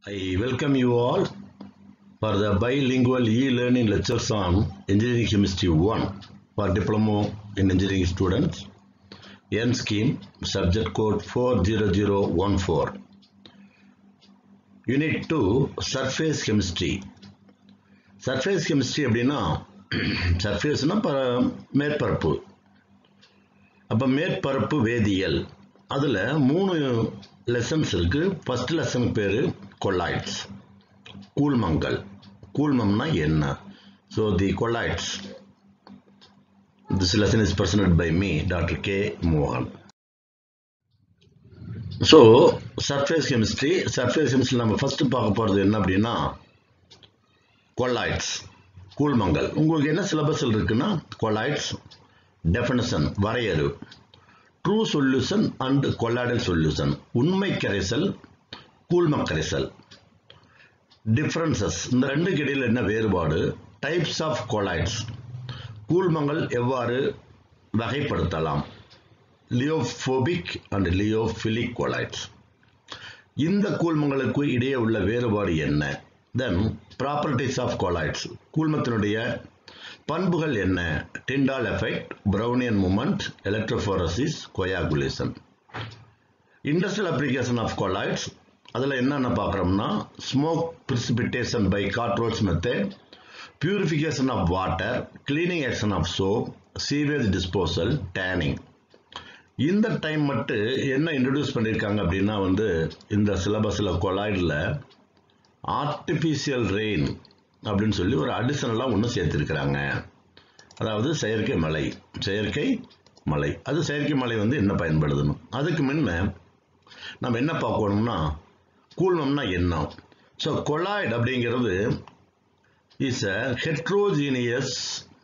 I welcome you all for the bilingual e-learning lectures on Engineering Chemistry 1 for Diploma in Engineering students. N scheme, subject code 40014. Unit 2, Surface Chemistry. Surface Chemistry அப்படின்னா சர்ஃபேஸ்னா ப மேற்பரப்பு அப்போ மேற்பரப்பு வேதியியல் அதில் மூணு lessons இருக்கு ஃபர்ஸ்ட் லெசன் பேர் கொலாய்ட்ஸ் கூழ்மங்கள் கூழ்மம்னா என்ன so the colloids this lesson is presented by me doctor K மோகன் so surface chemistry surface chemistry நம்ம ஃபர்ஸ்ட் பார்க்க போகிறது என்ன அப்படின்னா கொலாய்ட்ஸ் கூழ்மங்கள் உங்களுக்கு என்ன சிலபஸில் இருக்குன்னா கொலாய்ட்ஸ் டெஃபினேஷன் வரையறு true solution and colloidal solution உண்மை கரைசல் கூழ்ம கரைசல் டிஃப்ரென்சஸ் இந்த ரெண்டுக்கு இடையில் என்ன வேறுபாடு டைப்ஸ் ஆஃப் கொலாய்ட்ஸ் கூழ்மங்கள் எவ்வாறு வகைப்படுத்தலாம் லியோஃபோபிக் அண்ட் லியோஃபிலிக் கொலாய்ட்ஸ் இந்த கூழ்மங்களுக்கு இடையே உள்ள வேறுபாடு என்ன தென் ப்ராப்பர்ட்டிஸ் ஆஃப் கொலாய்ட்ஸ் கூழ்மத்தினுடைய பண்புகள் என்ன Tyndall effect Brownian movement electrophoresis coagulation industrial application of colloids அதில் என்னென்ன பார்க்குறோம்னா smoke precipitation by Cottrell's method purification of water cleaning action of soap sewage disposal tanning இந்த டைம் மட்டும் என்ன இன்ட்ரடியூஸ் பண்ணியிருக்காங்க அப்படின்னா வந்து இந்த சிலபஸில் கொலாய்டில் ஆர்டிஃபிஷியல் ரெயின் அப்படின்னு சொல்லி ஒரு அடிஷனலாக ஒன்று சேர்த்துருக்குறாங்க அதாவது செயற்கை மலை செயற்கை மலை அது செயற்கை மலை வந்து என்ன பயன்படுத்தணும் அதுக்கு முன்ன நம்ம என்ன பார்க்கணும்னா கூழ்மம்னா என்ன ஸோ கொலாய்டு அப்படிங்கிறது is a heterogeneous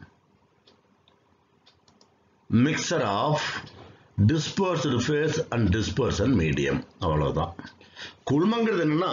mixture of dispersed phase and dispersion medium அவ்வளோதான் குழுமங்கிறது என்னன்னா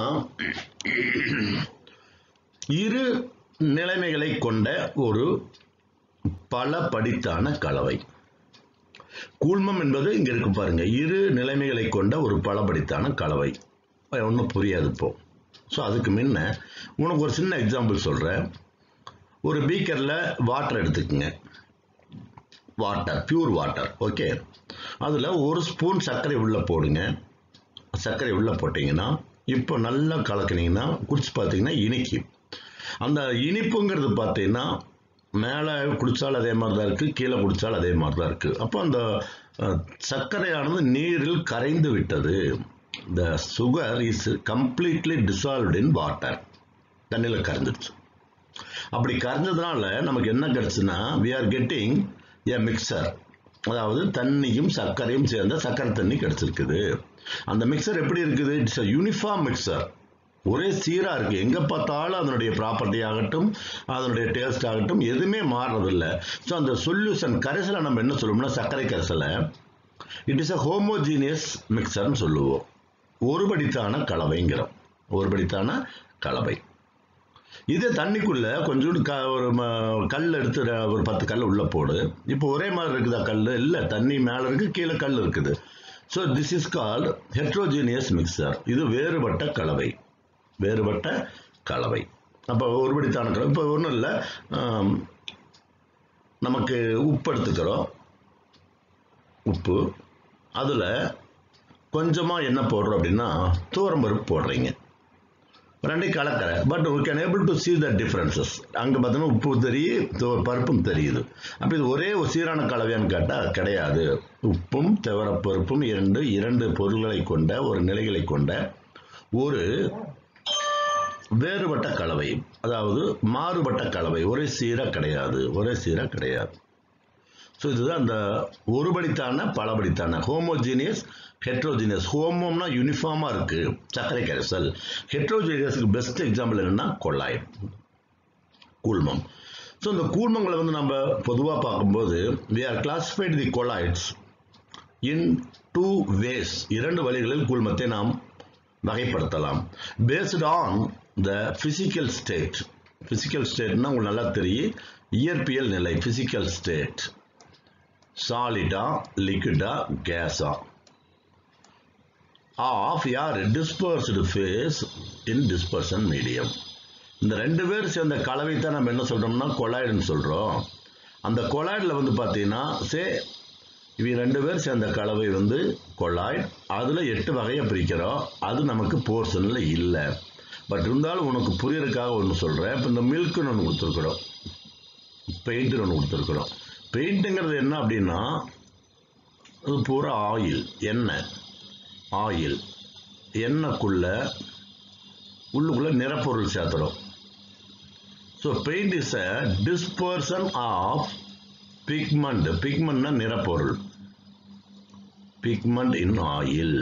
இரு நிலைமைகளை கொண்ட ஒரு பல படித்தான கலவை கூழ்மம் என்பது இங்க இருக்கு பாருங்க இரு நிலைமைகளை கொண்ட ஒரு பலபடித்தான கலவை ஒன்றும் புரியாது இப்போ ஸோ அதுக்கு முன்ன உனக்கு ஒரு சின்ன எக்ஸாம்பிள் சொல்கிறேன் ஒரு பீக்கரில் வாட்டர் எடுத்துக்கோங்க வாட்டர் பியூர் வாட்டர் ஓகே அதில் ஒரு ஸ்பூன் சர்க்கரை உள்ளே போடுங்க சர்க்கரை உள்ளே போட்டிங்கன்னா இப்போ நல்லா கலக்குனீங்கன்னா குடிச்சு பார்த்தீங்கன்னா இனிக்கும் அந்த இனிப்புங்கிறது பார்த்தீங்கன்னா மேலே குடித்தால் அதே மாதிரி தான் இருக்குது கீழே குடித்தால் அதே மாதிரி தான் இருக்குது அப்போ அந்த சர்க்கரையானது நீரில் கரைந்து விட்டது the sugar is completely dissolved in water தண்ணியில் கரைஞ்சிடுச்சு அப்படி கரைஞ்சதுனால நமக்கு என்ன கிடைச்சுன்னா we are getting a mixture அதாவது தண்ணியும் சர்க்கரையும் சேர்ந்த சர்க்கரை தண்ணி கிடைச்சிருக்குது அந்த மிக்சர் எப்படி இருக்குது இட்ஸ் அ யூனிஃபார்ம் மிக்சர் ஒரே சீராக இருக்குது எங்கே பார்த்தாலும் அதனுடைய ப்ராப்பர்ட்டி ஆகட்டும் அதனுடைய டேஸ்ட் ஆகட்டும் எதுவுமே மாறுறதில்ல ஸோ அந்த சொல்யூஷன் கரைசலை நம்ம என்ன சொல்லுவோம்னா சர்க்கரை கரைசலை இட் இஸ் அ ஹோமோஜீனியஸ் மிக்சர்னு சொல்லுவோம் ஒருபடித்தான கலவைங்கிறோம் ஒருபடித்தான கலவை இதே தண்ணிக்குள்ள கொஞ்சோண்டு க ஒரு கல் எடுத்து ஒரு பத்து கல் உள்ள போடு இப்போ ஒரே மாதிரி இருக்குதா கல் இல்லை தண்ணி மேலே இருக்கு கீழே கல் இருக்குது so this is called heterogeneous mixture இது வேறுபட்ட கலவை வேறுபட்ட கலவை அப்போ ஒருபடித்தான கலவை இப்போ ஒன்றும் இல்லை நமக்கு உப்பு எடுத்துக்கிறோம் உப்பு அதில் கொஞ்சமாக என்ன போடுறோம் அப்படின்னா தூரம்பருப்பு போடுறீங்க ரெண்டையும் கலக்கிற but we can able to see the differences அங்கே பார்த்தோன்னா உப்பு தெரியும் பருப்பும் தெரியுது அப்போ இது ஒரே ஒரு சீரான கலவையான்னு கேட்டால் கிடையாது உப்பும் துவரப்பருப்பும் இரண்டு இரண்டு பொருள்களை கொண்ட ஒரு நிலைகளை கொண்ட ஒரு வேறுபட்ட கலவை அதாவது மாறுபட்ட கலவை ஒரே சீராக கிடையாது ஒரே சீராக கிடையாது ஸோ இதுதான் அந்த ஒருபடித்தான பலபடித்தான ஹோமோஜீனியஸ் ஹெட்ரோஜீனியஸ் ஹோமோம்னா யூனிஃபார்மாக இருக்குது சர்க்கரை கரைசல் ஹெட்ரோஜீனியஸுக்கு பெஸ்ட் எக்ஸாம்பிள் என்னென்னா கொள்ளாயம் கூழ்மம் ஸோ இந்த கூழ்மங்களை வந்து நம்ம பொதுவாக பார்க்கும்போது we are classified the colloids in two ways இரண்டு வழிகளில் கூழ்மத்தை நாம் வகைப்படுத்தலாம் based on the physical state physical ஸ்டேட்னா உங்களுக்கு நல்லா தெரியும் இயற்பியல் நிலை ஃபிசிக்கல் ஸ்டேட் சாலிடா லிக்விடா கேஸா ஆஃப் யார் dispersed phase in dispersion medium இந்த ரெண்டு பேர் சேர்ந்த கலவை தான் நம்ம என்ன சொல்றோம்னா கொலாய்டுன்னு சொல்றோம் அந்த கொலாய்டில் வந்து பார்த்தீங்கன்னா சே இவங்க ரெண்டு பேர் சேர்ந்த கலவை வந்து கொலாய்ட் அதில் எட்டு வகையை பிரிக்கிறோம் அது நமக்கு போர்ஷனில் இல்லை பட் இருந்தாலும் உனக்கு புரியறதுக்காக ஒன்று சொல்கிறேன் இப்போ இந்த மில்க்குன்னு ஒன்று கொடுத்துருக்குறோம் பெயிண்ட்னு ஒன்று கொடுத்துருக்குறோம் பெயிண்ட்டுங்கிறது என்ன அப்படின்னா அது பூரா ஆயில் எண்ணெய் ஆயில் எண்ணெய்க்குள்ள உள்ளுக்குள்ள நிறப்பொருள் சேர்த்துறோம் so paint is a dispersion of pigment பிக்மெண்ட்னா நிறப்பொருள் pigment in oil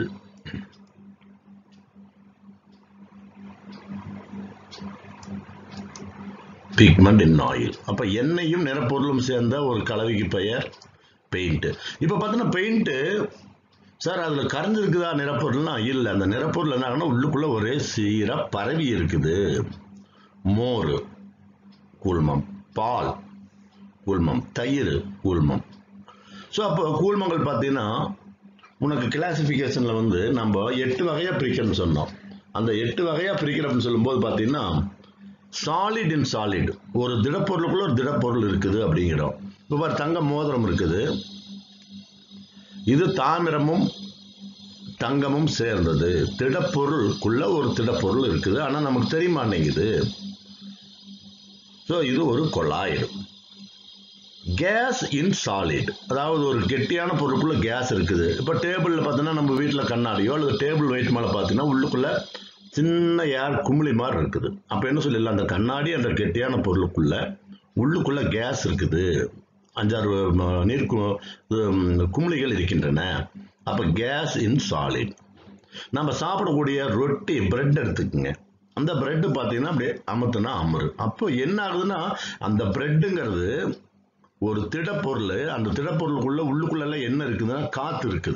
pigment in oil அப்ப எண்ணெயும் நிறப்பொருளும் சேர்ந்த ஒரு கலவைக்கு பெயர் பெயிண்ட் இப்போ பார்த்தீங்கன்னா பெயிண்ட் சார் அதில் கரைஞ்சிருக்குதா நிறப்பொருள்னா இல்லை அந்த நிறப்பொருள் என்ன ஆகுனா உள்ளுக்குள்ள ஒரே சீரா பரவி இருக்குது மோர் கூழ்மம் பால் கூழ்மம் தயிர் கூழ்மம் ஸோ அப்போ கூழ்மங்கள் பார்த்தீங்கன்னா உனக்கு கிளாசிஃபிகேஷனில் வந்து நம்ம எட்டு வகையாக பிரிக்கணும்னு சொன்னோம் அந்த எட்டு வகையாக பிரிக்கிறோம்னு சொல்லும்போது பார்த்தீங்கன்னா சாலிட் இன் சாலிட் ஒரு திடப்பொருளுக்குள்ள ஒரு திடப்பொருள் இருக்குது அப்படிங்கிறோம் இப்போ பாரு தங்க மோதிரம் இருக்குது இது தாமிரமும் தங்கமும் சேர்ந்தது திடப்பொருளுக்குள்ள ஒரு திடப்பொருள் இருக்குது ஆனால் நமக்கு தெரிய மாட்டேங்குது ஸோ இது ஒரு கொலாய்டு கேஸ் இன் சாலிட் அதாவது ஒரு கெட்டியான பொருளுக்குள்ள கேஸ் இருக்குது இப்போ டேபிளில் பார்த்தீங்கன்னா நம்ம வீட்டில் கண்ணாடியோ அல்லது டேபிள் வெயிட் மேலே பார்த்தீங்கன்னா உள்ளுக்குள்ள சின்ன ஏர் குமிழி மாதிரி இருக்குது அப்போ என்ன சொல்லிடலாம் அந்த கண்ணாடி அந்த கெட்டியான பொருளுக்குள்ள உள்ளுக்குள்ள கேஸ் இருக்குது அஞ்சாறு ம, நீர் கு- உம், குமிழிகள் இருக்கின்றன அப்போ கேஸ் இன் சாலிட் நம்ம சாப்பிடக்கூடிய ரொட்டி பிரெட் எடுத்துக்கோங்க அந்த பிரெட் பார்த்தீங்கன்னா அப்படியே அமுத்துனா அமரு அப்போ என்ன ஆகுதுன்னா அந்த பிரெட்டுங்கிறது ஒரு திடப்பொருள் அந்த திடப்பொருளுக்குள்ள உள்ளுக்குள்ள எல்லாம் என்ன இருக்குதுன்னா காத்து இருக்குது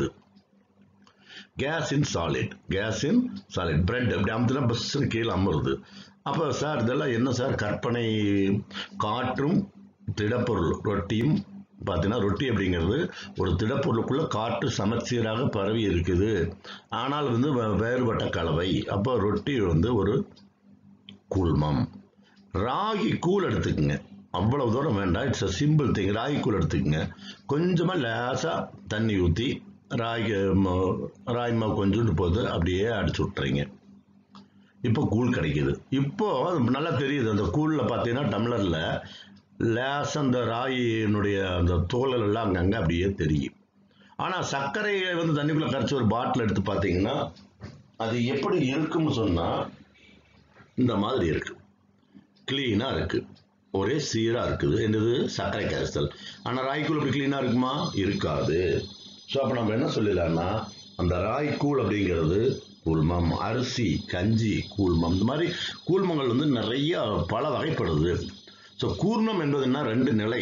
gas in solid gas in solid bread அப்படி அமுத்துனா பஸ்ஸுன்னு கீழே அமருது அப்போ சார் இதெல்லாம் என்ன சார் கற்பனை காற்றும் திடப்பொருள் ரொட்டியும் பார்த்தீங்கன்னா ரொட்டி அப்படிங்கிறது ஒரு திடப்பொருளுக்குள்ள காற்று சமச்சீராக பரவி இருக்குது ஆனால் வந்து வே- வேறுபட்ட கலவை அப்போ ரொட்டி வந்து ஒரு கூழ்மம் ராகி கூழ் எடுத்துக்கங்க அவ்வளவு தூரம் வேண்டாம் it's a simple thing ragi கூழ் எடுத்துக்கங்க கொஞ்சமாக லேசாக தண்ணி ஊற்றி ராகி ம- ராகி மாவு கொஞ்சோண்டு போது அப்படியே அடிச்சு விட்டுறீங்க இப்போ கூழ் கிடைக்குது இப்போ அது நல்லா தெரியுது அந்த கூழில் பார்த்தீங்கன்னா டம்ளரில் லேசாக அந்த ராகியினுடைய அந்த தோலல் எல்லாம் அங்கங்கே அப்படியே தெரியும் ஆனால் சர்க்கரையை வந்து தண்ணிக்குள்ளே கரைச்சி ஒரு பாட்டில் எடுத்து பார்த்தீங்கன்னா அது எப்படி இருக்கும்னு சொன்னால் இந்த மாதிரி இருக்கு க்ளீனாக இருக்கு ஒரே சீராக இருக்குது என்னது சர்க்கரை கரைசல் ஆனால் ராய்க்கூழ் அப்படி க்ளீனாக இருக்குமா இருக்காது ஸோ அப்போ நம்ம என்ன சொல்லலாம்னா அந்த ராய்க்கூழ் அப்படிங்கிறது கூழ்மம் அரிசி கஞ்சி கூழ்மம் இந்த மாதிரி கூழ்மங்கள் வந்து நிறைய பல வகைப்படுது ஸோ கூர்மம் என்பது என்ன ரெண்டு நிலை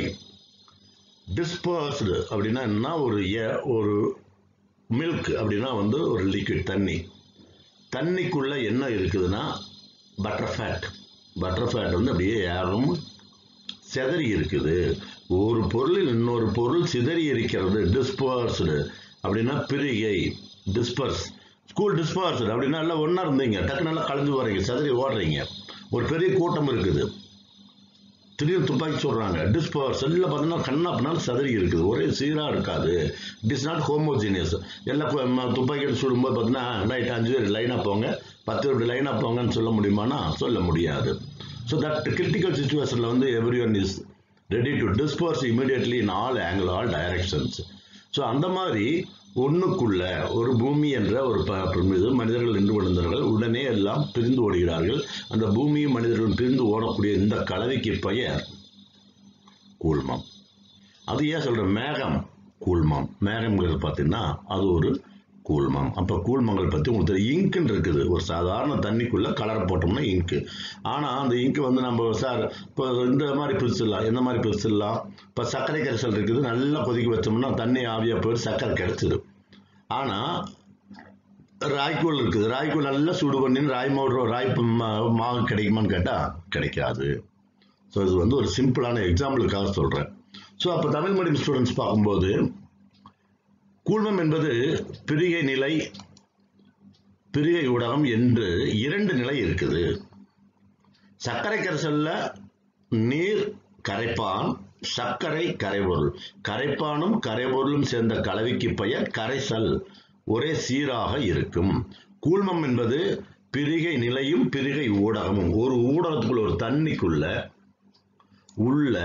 டிஸ்பர்ஸ்டு அப்படின்னா என்ன ஒரு ஏ- ஒரு மில்க் அப்படின்னா வந்து ஒரு லிக்விட் தண்ணி தண்ணிக்குள்ள என்ன இருக்குதுன்னா பட்டர் ஃபேட் பட்டர் ஃபேட் வந்து அப்படியே யாரும் சிதறி இருக்குது ஒரு பொருளில் இன்னொரு பொருள் சிதறி இருக்கிறது டிஸ்பர்ஸ்டு அப்படின்னா பிரிகை டிஸ்பர்ஸ் ஸ்கூல் டிஸ்பர்ஸ்டு அப்படின்னா எல்லாம் ஒன்றா இருந்தீங்க டக்கு நல்லா கலைஞ்சு போறீங்க சிதறி ஓடுறீங்க ஒரு பெரிய கூட்டம் இருக்குது திடீர்னு துப்பாக்கி சொல்றாங்க டிஸ்பர்ஸ் எல்லாம் பார்த்தீங்கன்னா கண்ணா பின்னால் சதறி இருக்குது ஒரே சீராக இருக்காது இட் இஸ் நாட் ஹோமோஜீனியஸ் எல்லாம் கு- ம- துப்பாக்கி எடுத்து சுடும்போது பார்த்தீங்கன்னா ரைட் அஞ்சு பேர் லைனாக போங்க பத்து பேர் இப்படி லைனாக போங்கன்னு சொல்ல முடியுமானா சொல்ல முடியாது ஸோ தட் கிரிட்டிக்கல் சுச்சுவேஷனில் வந்து every one is ready to disperse immediately in all angle all directions so அந்த மாதிரி ஒண்ணுக்குள்ள ஒரு பூமி என்ற ஒரு ப- மீது மனிதர்கள் நின்று கொண்டிருந்தார்கள் உடனே எல்லாம் பிரிந்து ஓடுகிறார்கள் அந்த பூமியும் மனிதர்களும் பிரிந்து ஓடக்கூடிய இந்த கலவைக்கு பெயர் கூழ்மம் அது ஏன் சொல்ற மேகம் கூழ்மம் மேகம்ங்கிறது பார்த்தீங்கன்னா அது ஒரு கூழ்மம் அப்போ கூழ்மங்கள் பற்றி உங்களுக்கு தெரியும் இங்க்குன்னு இருக்குது ஒரு சாதாரண தண்ணிக்குள்ள கலர் போட்டோம்னா இங்கு ஆனால் அந்த இங்கு வந்து நம்ம சார் இப்போ இந்த மாதிரி பிரிச்சிடலாம் எந்த மாதிரி பிரிச்சிடலாம் இப்போ சர்க்கரை கரைசல் இருக்குது நல்லா கொதிக்க வச்சோம்னா தண்ணி ஆவியாக போயிட்டு சர்க்கரை கிடைச்சிடும் ஆனால் ராய்க்கூழ் இருக்குது ராய்க்கூழ் நல்லா சூடு பண்ணி ராய் மாவு ராய் மா- மாவு கிடைக்குமான்னு கேட்டால் கிடைக்காது ஸோ இது வந்து ஒரு சிம்பிளான எக்ஸாம்பிளுக்காக சொல்கிறேன் ஸோ அப்போ தமிழ் மீடியம் ஸ்டூடெண்ட்ஸ் பார்க்கும்போது கூழ்மம் என்பது பிரிகை நிலை பிரிகை ஊடகம் என்று இரண்டு நிலை இருக்குது சர்க்கரை கரைசல்ல நீர் கரைப்பான் சர்க்கரை கரைபொருள் கரைப்பானும் கரைபொருளும் சேர்ந்த கலவைக்கு பெயர் கரைசல் ஒரே சீராக இருக்கும் கூழ்மம் என்பது பிரிகை நிலையும் பிரிகை ஊடகமும் ஒரு ஊடகத்துக்குள்ள ஒரு தண்ணிக்குள்ள உள்ள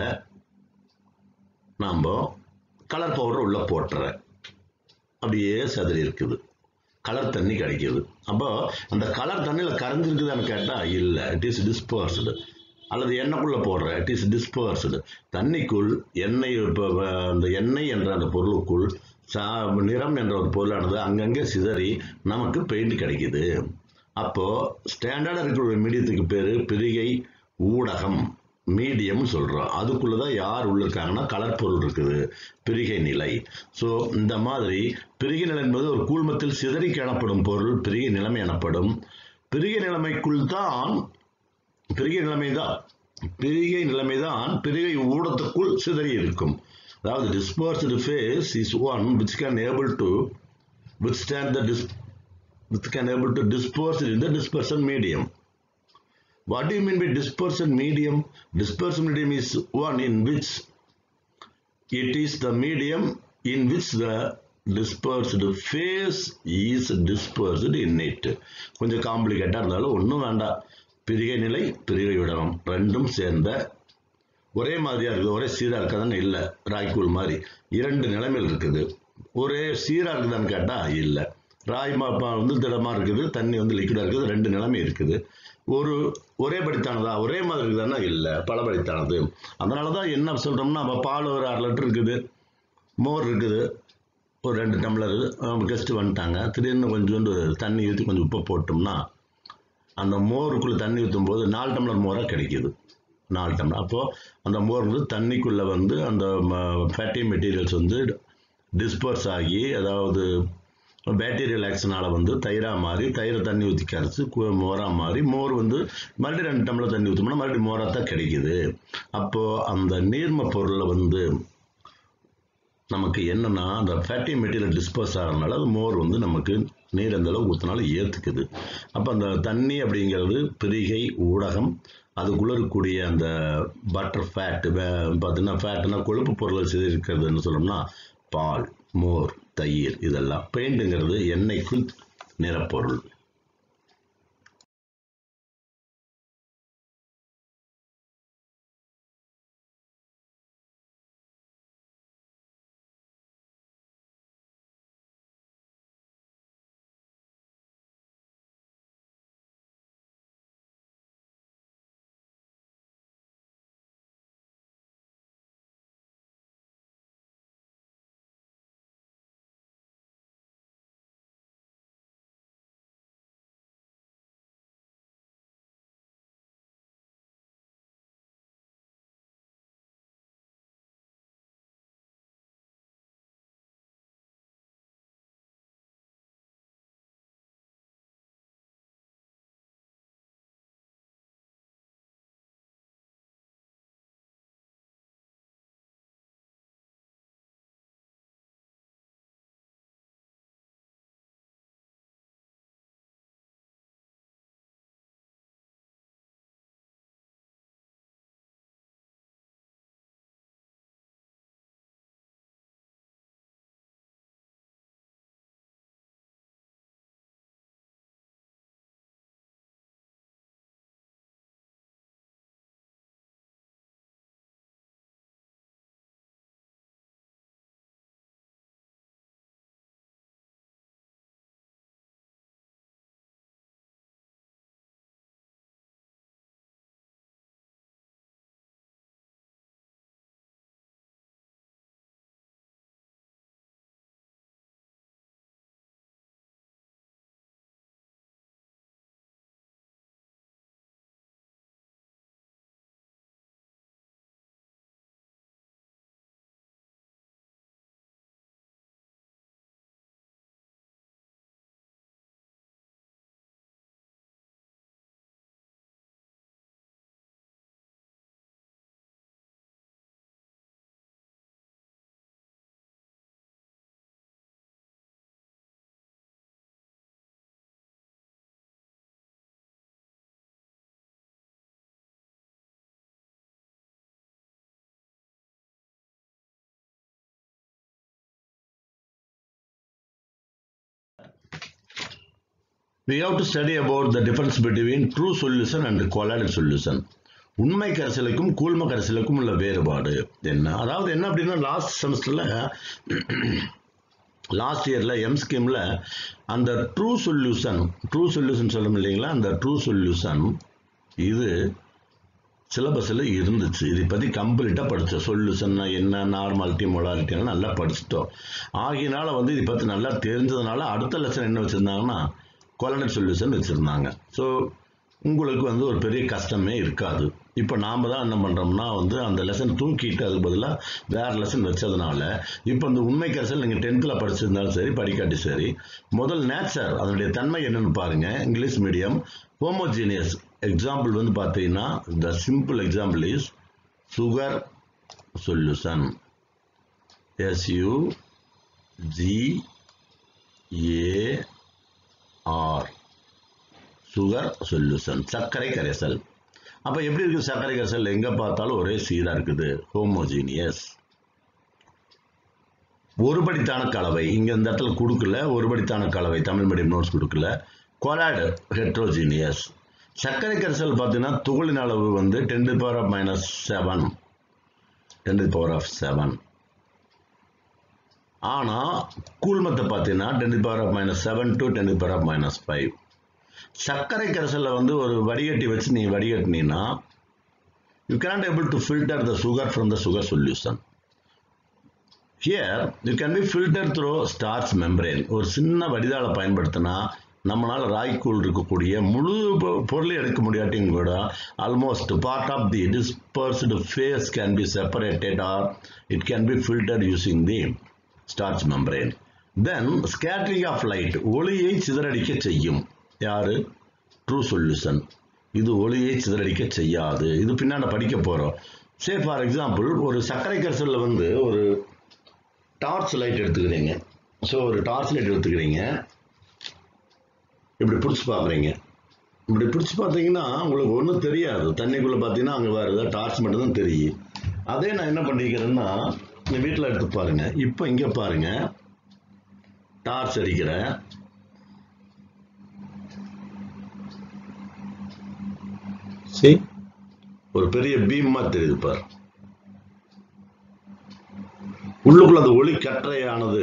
நாம கலர் பவுடர் உள்ள போட்டுற அப்படியே சதுரி இருக்குது கலர் தண்ணி கிடைக்குது அப்போ அந்த கலர் தண்ணியில் கரைஞ்சிருக்குதான்னு கேட்டால் இல்லை இட் இஸ் டிஸ்பர்ஸ்டு அல்லது எண்ணெய்க்குள்ள போடுற இட் இஸ் டிஸ்பர்ஸ்டு தண்ணிக்குள் எண்ணெய் இப்போ அந்த எண்ணெய் என்ற அந்த பொருளுக்குள் சா நிறம் என்ற ஒரு பொருளானது அங்கங்கே சிதறி நமக்கு பெயிண்ட் கிடைக்குது அப்போ ஸ்டாண்டர்டாக இருக்கிற ஒரு மீடியத்துக்கு பேர் பிரிகை ஊடகம் மீடியம் சொல்கிறோம் அதுக்குள்ளே தான் யார் உள்ள இருக்காங்கன்னா கலர் பொருள் இருக்குது பிரிகை நிலை ஸோ இந்த மாதிரி பிரிகை நிலை என்பது ஒரு கூழ்மத்தில் சிதறி காணப்படும் பொருள் பிரிகை நிலைமை எனப்படும் பிரிகை நிலைமைக்குள் தான் பிரிகை நிலைமை தான் பிரிகை நிலைமை தான் பிரிகை ஊடகத்துக்குள் சிதறி இருக்கும் அதாவது dispersed phase is one which can able to withstand the dis which can able to disperse in the dispersion medium. What do you mean by dispersion medium? Dispersion medium is one in which it is the medium in which the dispersed phase is dispersed in it. கொஞ்சம் காம்ப்ளிகேட்டாக இருந்தாலும் ஒன்றும் வேண்டாம் பிரிகை நிலை பிரிகை ஊடகம் ரெண்டும் சேர்ந்த ஒரே மாதிரியா இருக்குது ஒரே சீரா இருக்காதான்னு இல்லை ராய்க்கூல் மாதிரி இரண்டு நிலைமையில் இருக்குது ஒரே சீரா இருக்குதான்னு கேட்டா இல்லை ராய் மா- ப- வந்து திடமா இருக்குது தண்ணி வந்து லிக்விடா இருக்குது ரெண்டு நிலைமை இருக்குது ஒரு ஒரே படித்தானதா ஒரே மாதிரி இருக்குதான்னா இல்லை பலபடித்தானது அதனால தான் என்ன சொல்றோம்னா அப்ப பால் ஒரு அரை லிட்டர் இருக்குது மோர் இருக்குது ஒரு ரெண்டு டம்ளர் கெஸ்ட் வந்துட்டாங்க திடீர்னு கொஞ்சோண்டு தண்ணி ஊற்றி கொஞ்சம் உப்பு போட்டோம்னா அந்த மோருக்குள்ள தண்ணி ஊற்றும் போது நாலு டம்ளர் மோராக கிடைக்குது நாலு டம்ளர் அப்போ அந்த மோர் வந்து தண்ணிக்குள்ள வந்து அந்த ஃபேட்டி மெட்டீரியல்ஸ் வந்து டிஸ்பர்ஸ் ஆகி அதாவது பேக்டீரியல் ஆக்ஷனால வந்து தயிரா மாறி தயிரை தண்ணி ஊற்றி கரைச்சி கு- மோரா மாறி மோர் வந்து மறுபடியும் ரெண்டு டம்ளர் தண்ணி ஊற்றோம்னா மறுபடியும் மோரா தான் கிடைக்குது அப்போ அந்த நீர்ம பொருளை வந்து நமக்கு என்னன்னா அந்த ஃபேட்டி மெட்டீரியல் டிஸ்போஸ் ஆகிறதுனால அது மோர் வந்து நமக்கு நீர் எந்த அளவுக்கு ஊற்றினாலும் ஏற்றுக்குது அப்போ அந்த தண்ணி அப்படிங்கிறது பிரிகை ஊடகம் அதுக்குள்ள இருக்கக்கூடிய அந்த பட்டர் ஃபேட் பார்த்தீங்கன்னா ஃபேட்னா கொழுப்பு பொருளை செய்து இருக்கிறதுன்னு சொல்லணும்னா பால் மோர் தயிர் இதெல்லாம் பெயிண்ட்டுங்கிறது எண்ணெய்க்குள் நிறப்பொருள் we have to study about the difference between true solution and colloidal solution உண்மை கரைசலுக்கும் கூழ்ம கரைசலுக்கும் உள்ள வேறுபாடு என்ன அதாவது என்ன அப்படின்னா லாஸ்ட் செமஸ்டர்ல லாஸ்ட் இயர்ல எம் ஸ்கீம்ல அந்த ட்ரூ சொல்யூஷன் ட்ரூ சொல்யூஷன் சொல்லும் இல்லைங்களா அந்த ட்ரூ சொல்யூஷன் இது சிலபஸில் இருந்துச்சு இதை பற்றி கம்ப்ளீட்டாக படித்தோம் சொல்யூஷன்னா என்ன நார்மாலிட்டி மொலாரிட்டினா நல்லா படிச்சிட்டோம் ஆகியனால வந்து இதை பற்றி நல்லா தெரிஞ்சதுனால அடுத்த லெசன் என்ன வச்சுருந்தாங்கன்னா கொலனட் சொல்யூஷன் வச்சுருந்தாங்க ஸோ உங்களுக்கு வந்து ஒரு பெரிய கஷ்டமே இருக்காது இப்போ நாம் தான் என்ன பண்ணுறோம்னா வந்து அந்த லெசன் தூக்கிட்டு அதுக்கு பதிலாக வேறு லெசன் வச்சதுனால இப்போ இந்த உண்மை கரைசல் நீங்கள் டென்த்தில் படிச்சிருந்தாலும் சரி படிக்காட்டி சரி முதல் நேச்சர் அதனுடைய தன்மை என்னன்னு பாருங்கள் இங்கிலீஷ் மீடியம் ஹோமோஜீனியஸ் எக்ஸாம்பிள் வந்து பார்த்தீங்கன்னா the simple example is sugar solution S U G A R sugar solution சர்க்கரை கரைசல் அப்போ எப்படி இருக்குது சர்க்கரை கரைசல் எங்கே பார்த்தாலும் ஒரே சீராக இருக்குது ஹோமோஜீனியஸ் ஒருபடித்தான கலவை இங்கே இந்த இடத்துல கொடுக்கல ஒருபடித்தான கலவை தமிழ் மீடியம் நோட்ஸ் கொடுக்கல கொலாய்டு ஹெட்ரோஜீனியஸ் சர்க்கரை கரைசல் பார்த்தீங்கன்னா துகளின் அளவு வந்து ten to power of minus seven ten to power of seven ஆனால் கூழ்மத்தை பார்த்தீங்கன்னா ten to power of minus seven to ten to power of minus five சர்க்கரை கரைசலில் வந்து ஒரு வடிகட்டி வச்சு நீ வடிகட்டினீன்னா you cannot able to filter the sugar from the sugar solution here you can be filter through starch membrane ஒரு சின்ன வடிதாளை பயன்படுத்தினா நம்மளால் ராய்க்கூழ் இருக்கக்கூடிய முழு பொருளை எடுக்க முடியாட்டியும் கூட almost part of the dispersed phase can be separated or it can be filtered using the starch membrane then scattering of light ஒளியை சிதறடிக்க செய்யும் யாரு ட்ரூ சொல்யூஷன் இது ஒளியை சிதறடிக்க செய்யாது இது பின்னாடி படிக்க போகிறோம் சே ஃபார் எக்ஸாம்பிள் ஒரு சர்க்கரை கரைசலில் வந்து ஒரு டார்ச் லைட் எடுத்துக்கிறீங்க ஸோ ஒரு டார்ச் லைட் எடுத்துக்கிறீங்க இப்படி பிடிச்சி பார்க்குறீங்க இப்படி பிடிச்சி பார்த்தீங்கன்னா உங்களுக்கு ஒன்றும் தெரியாது தண்ணிக்குள்ளே பார்த்தீங்கன்னா அங்கே வேறு ஏதாவது டார்ச் மட்டும்தான் தெரியும் அதே நான் என்ன பண்ணிக்கிறேன்னா வீட்டில் எடுத்து பாருங்க இப்போ இங்கே பாருங்க டார்ச் அடிக்கிறேன் சரி ஒரு பெரிய பீமா தெரியுது பார் உள்ளுக்குள்ள அந்த ஒளி கற்றையானது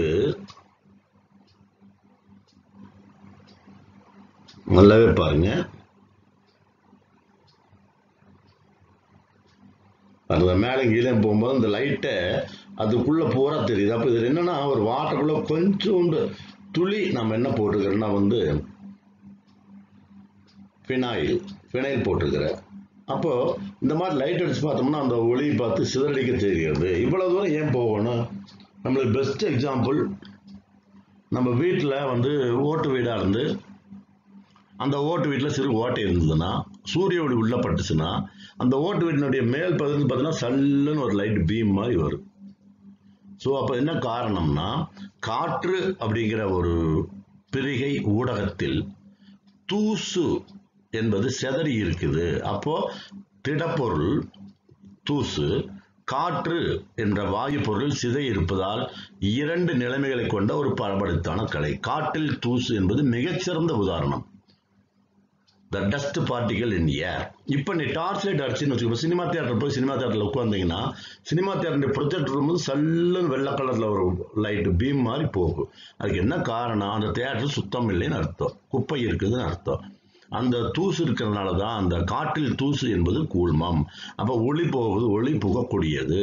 நல்லாவே பாருங்க அந்த மேலே கீழே போகும்போது அந்த லைட்டை அதுக்குள்ள பூரா தெரியுது அப்போ இது என்னன்னா ஒரு வாட்டருக்குள்ள கொஞ்சோண்டு துளி நம்ம என்ன போட்டுக்கிறோம்னா வந்து ஃபினாயில் ஃபினைல் போட்டிருக்கிறேன் அப்போ இந்த மாதிரி லைட் அடிச்சு பார்த்தோம்னா அந்த ஒளி பார்த்து சிதறடிக்க தெரிகிறது இவ்வளவு தூரம் ஏன் போகணும் நம்மளுக்கு பெஸ்ட் எக்ஸாம்பிள் நம்ம வீட்டில் வந்து ஓட்டு வீடாக இருந்து அந்த ஓட்டு வீட்டில் சிறு ஓட்டை இருந்ததுன்னா சூரிய ஒளி உள்ள பட்டுச்சுன்னா அந்த ஓட்டு வீட்டினுடைய மேல் பகுதி பார்த்தீங்கன்னா சல்லுன்னு ஒரு லைட் பீம் மாதிரி வரும் ஸோ அப்போ என்ன காரணம்னா காற்று அப்படிங்கிற ஒரு பிரிகை ஊடகத்தில் தூசு என்பது செதறி இருக்குது அப்போ திடப்பொருள் தூசு காற்று என்ற வாயு பொருள் சிதை இருப்பதால் இரண்டு நிலைமைகளை கொண்ட ஒரு பரபடித்தான கலை காற்றில் தூசு என்பது மிகச்சிறந்த உதாரணம் த டஸ்ட் பார்ட்டிகல் இன் ஏர் இப்போ நீ டார்ச் லைட் அடிச்சுன்னு வச்சுக்கோ சினிமா தியேட்டர் போய் சினிமா தியேட்டரில் உட்காந்தீங்கன்னா சினிமா தியேட்டர் ப்ரொஜெக்டர் வந்து சல்லுன்னு வெள்ளை கலரில் ஒரு லைட் பீம் மாதிரி போகும் அதுக்கு என்ன காரணம் அந்த தியேட்டர் சுத்தம் இல்லைன்னு அர்த்தம் குப்பை இருக்குதுன்னு அர்த்தம் அந்த தூசு இருக்கிறதுனால தான் அந்த காற்றில் தூசு என்பது கூழ்மம் அப்போ ஒளி போவது ஒளி புகக்கூடியது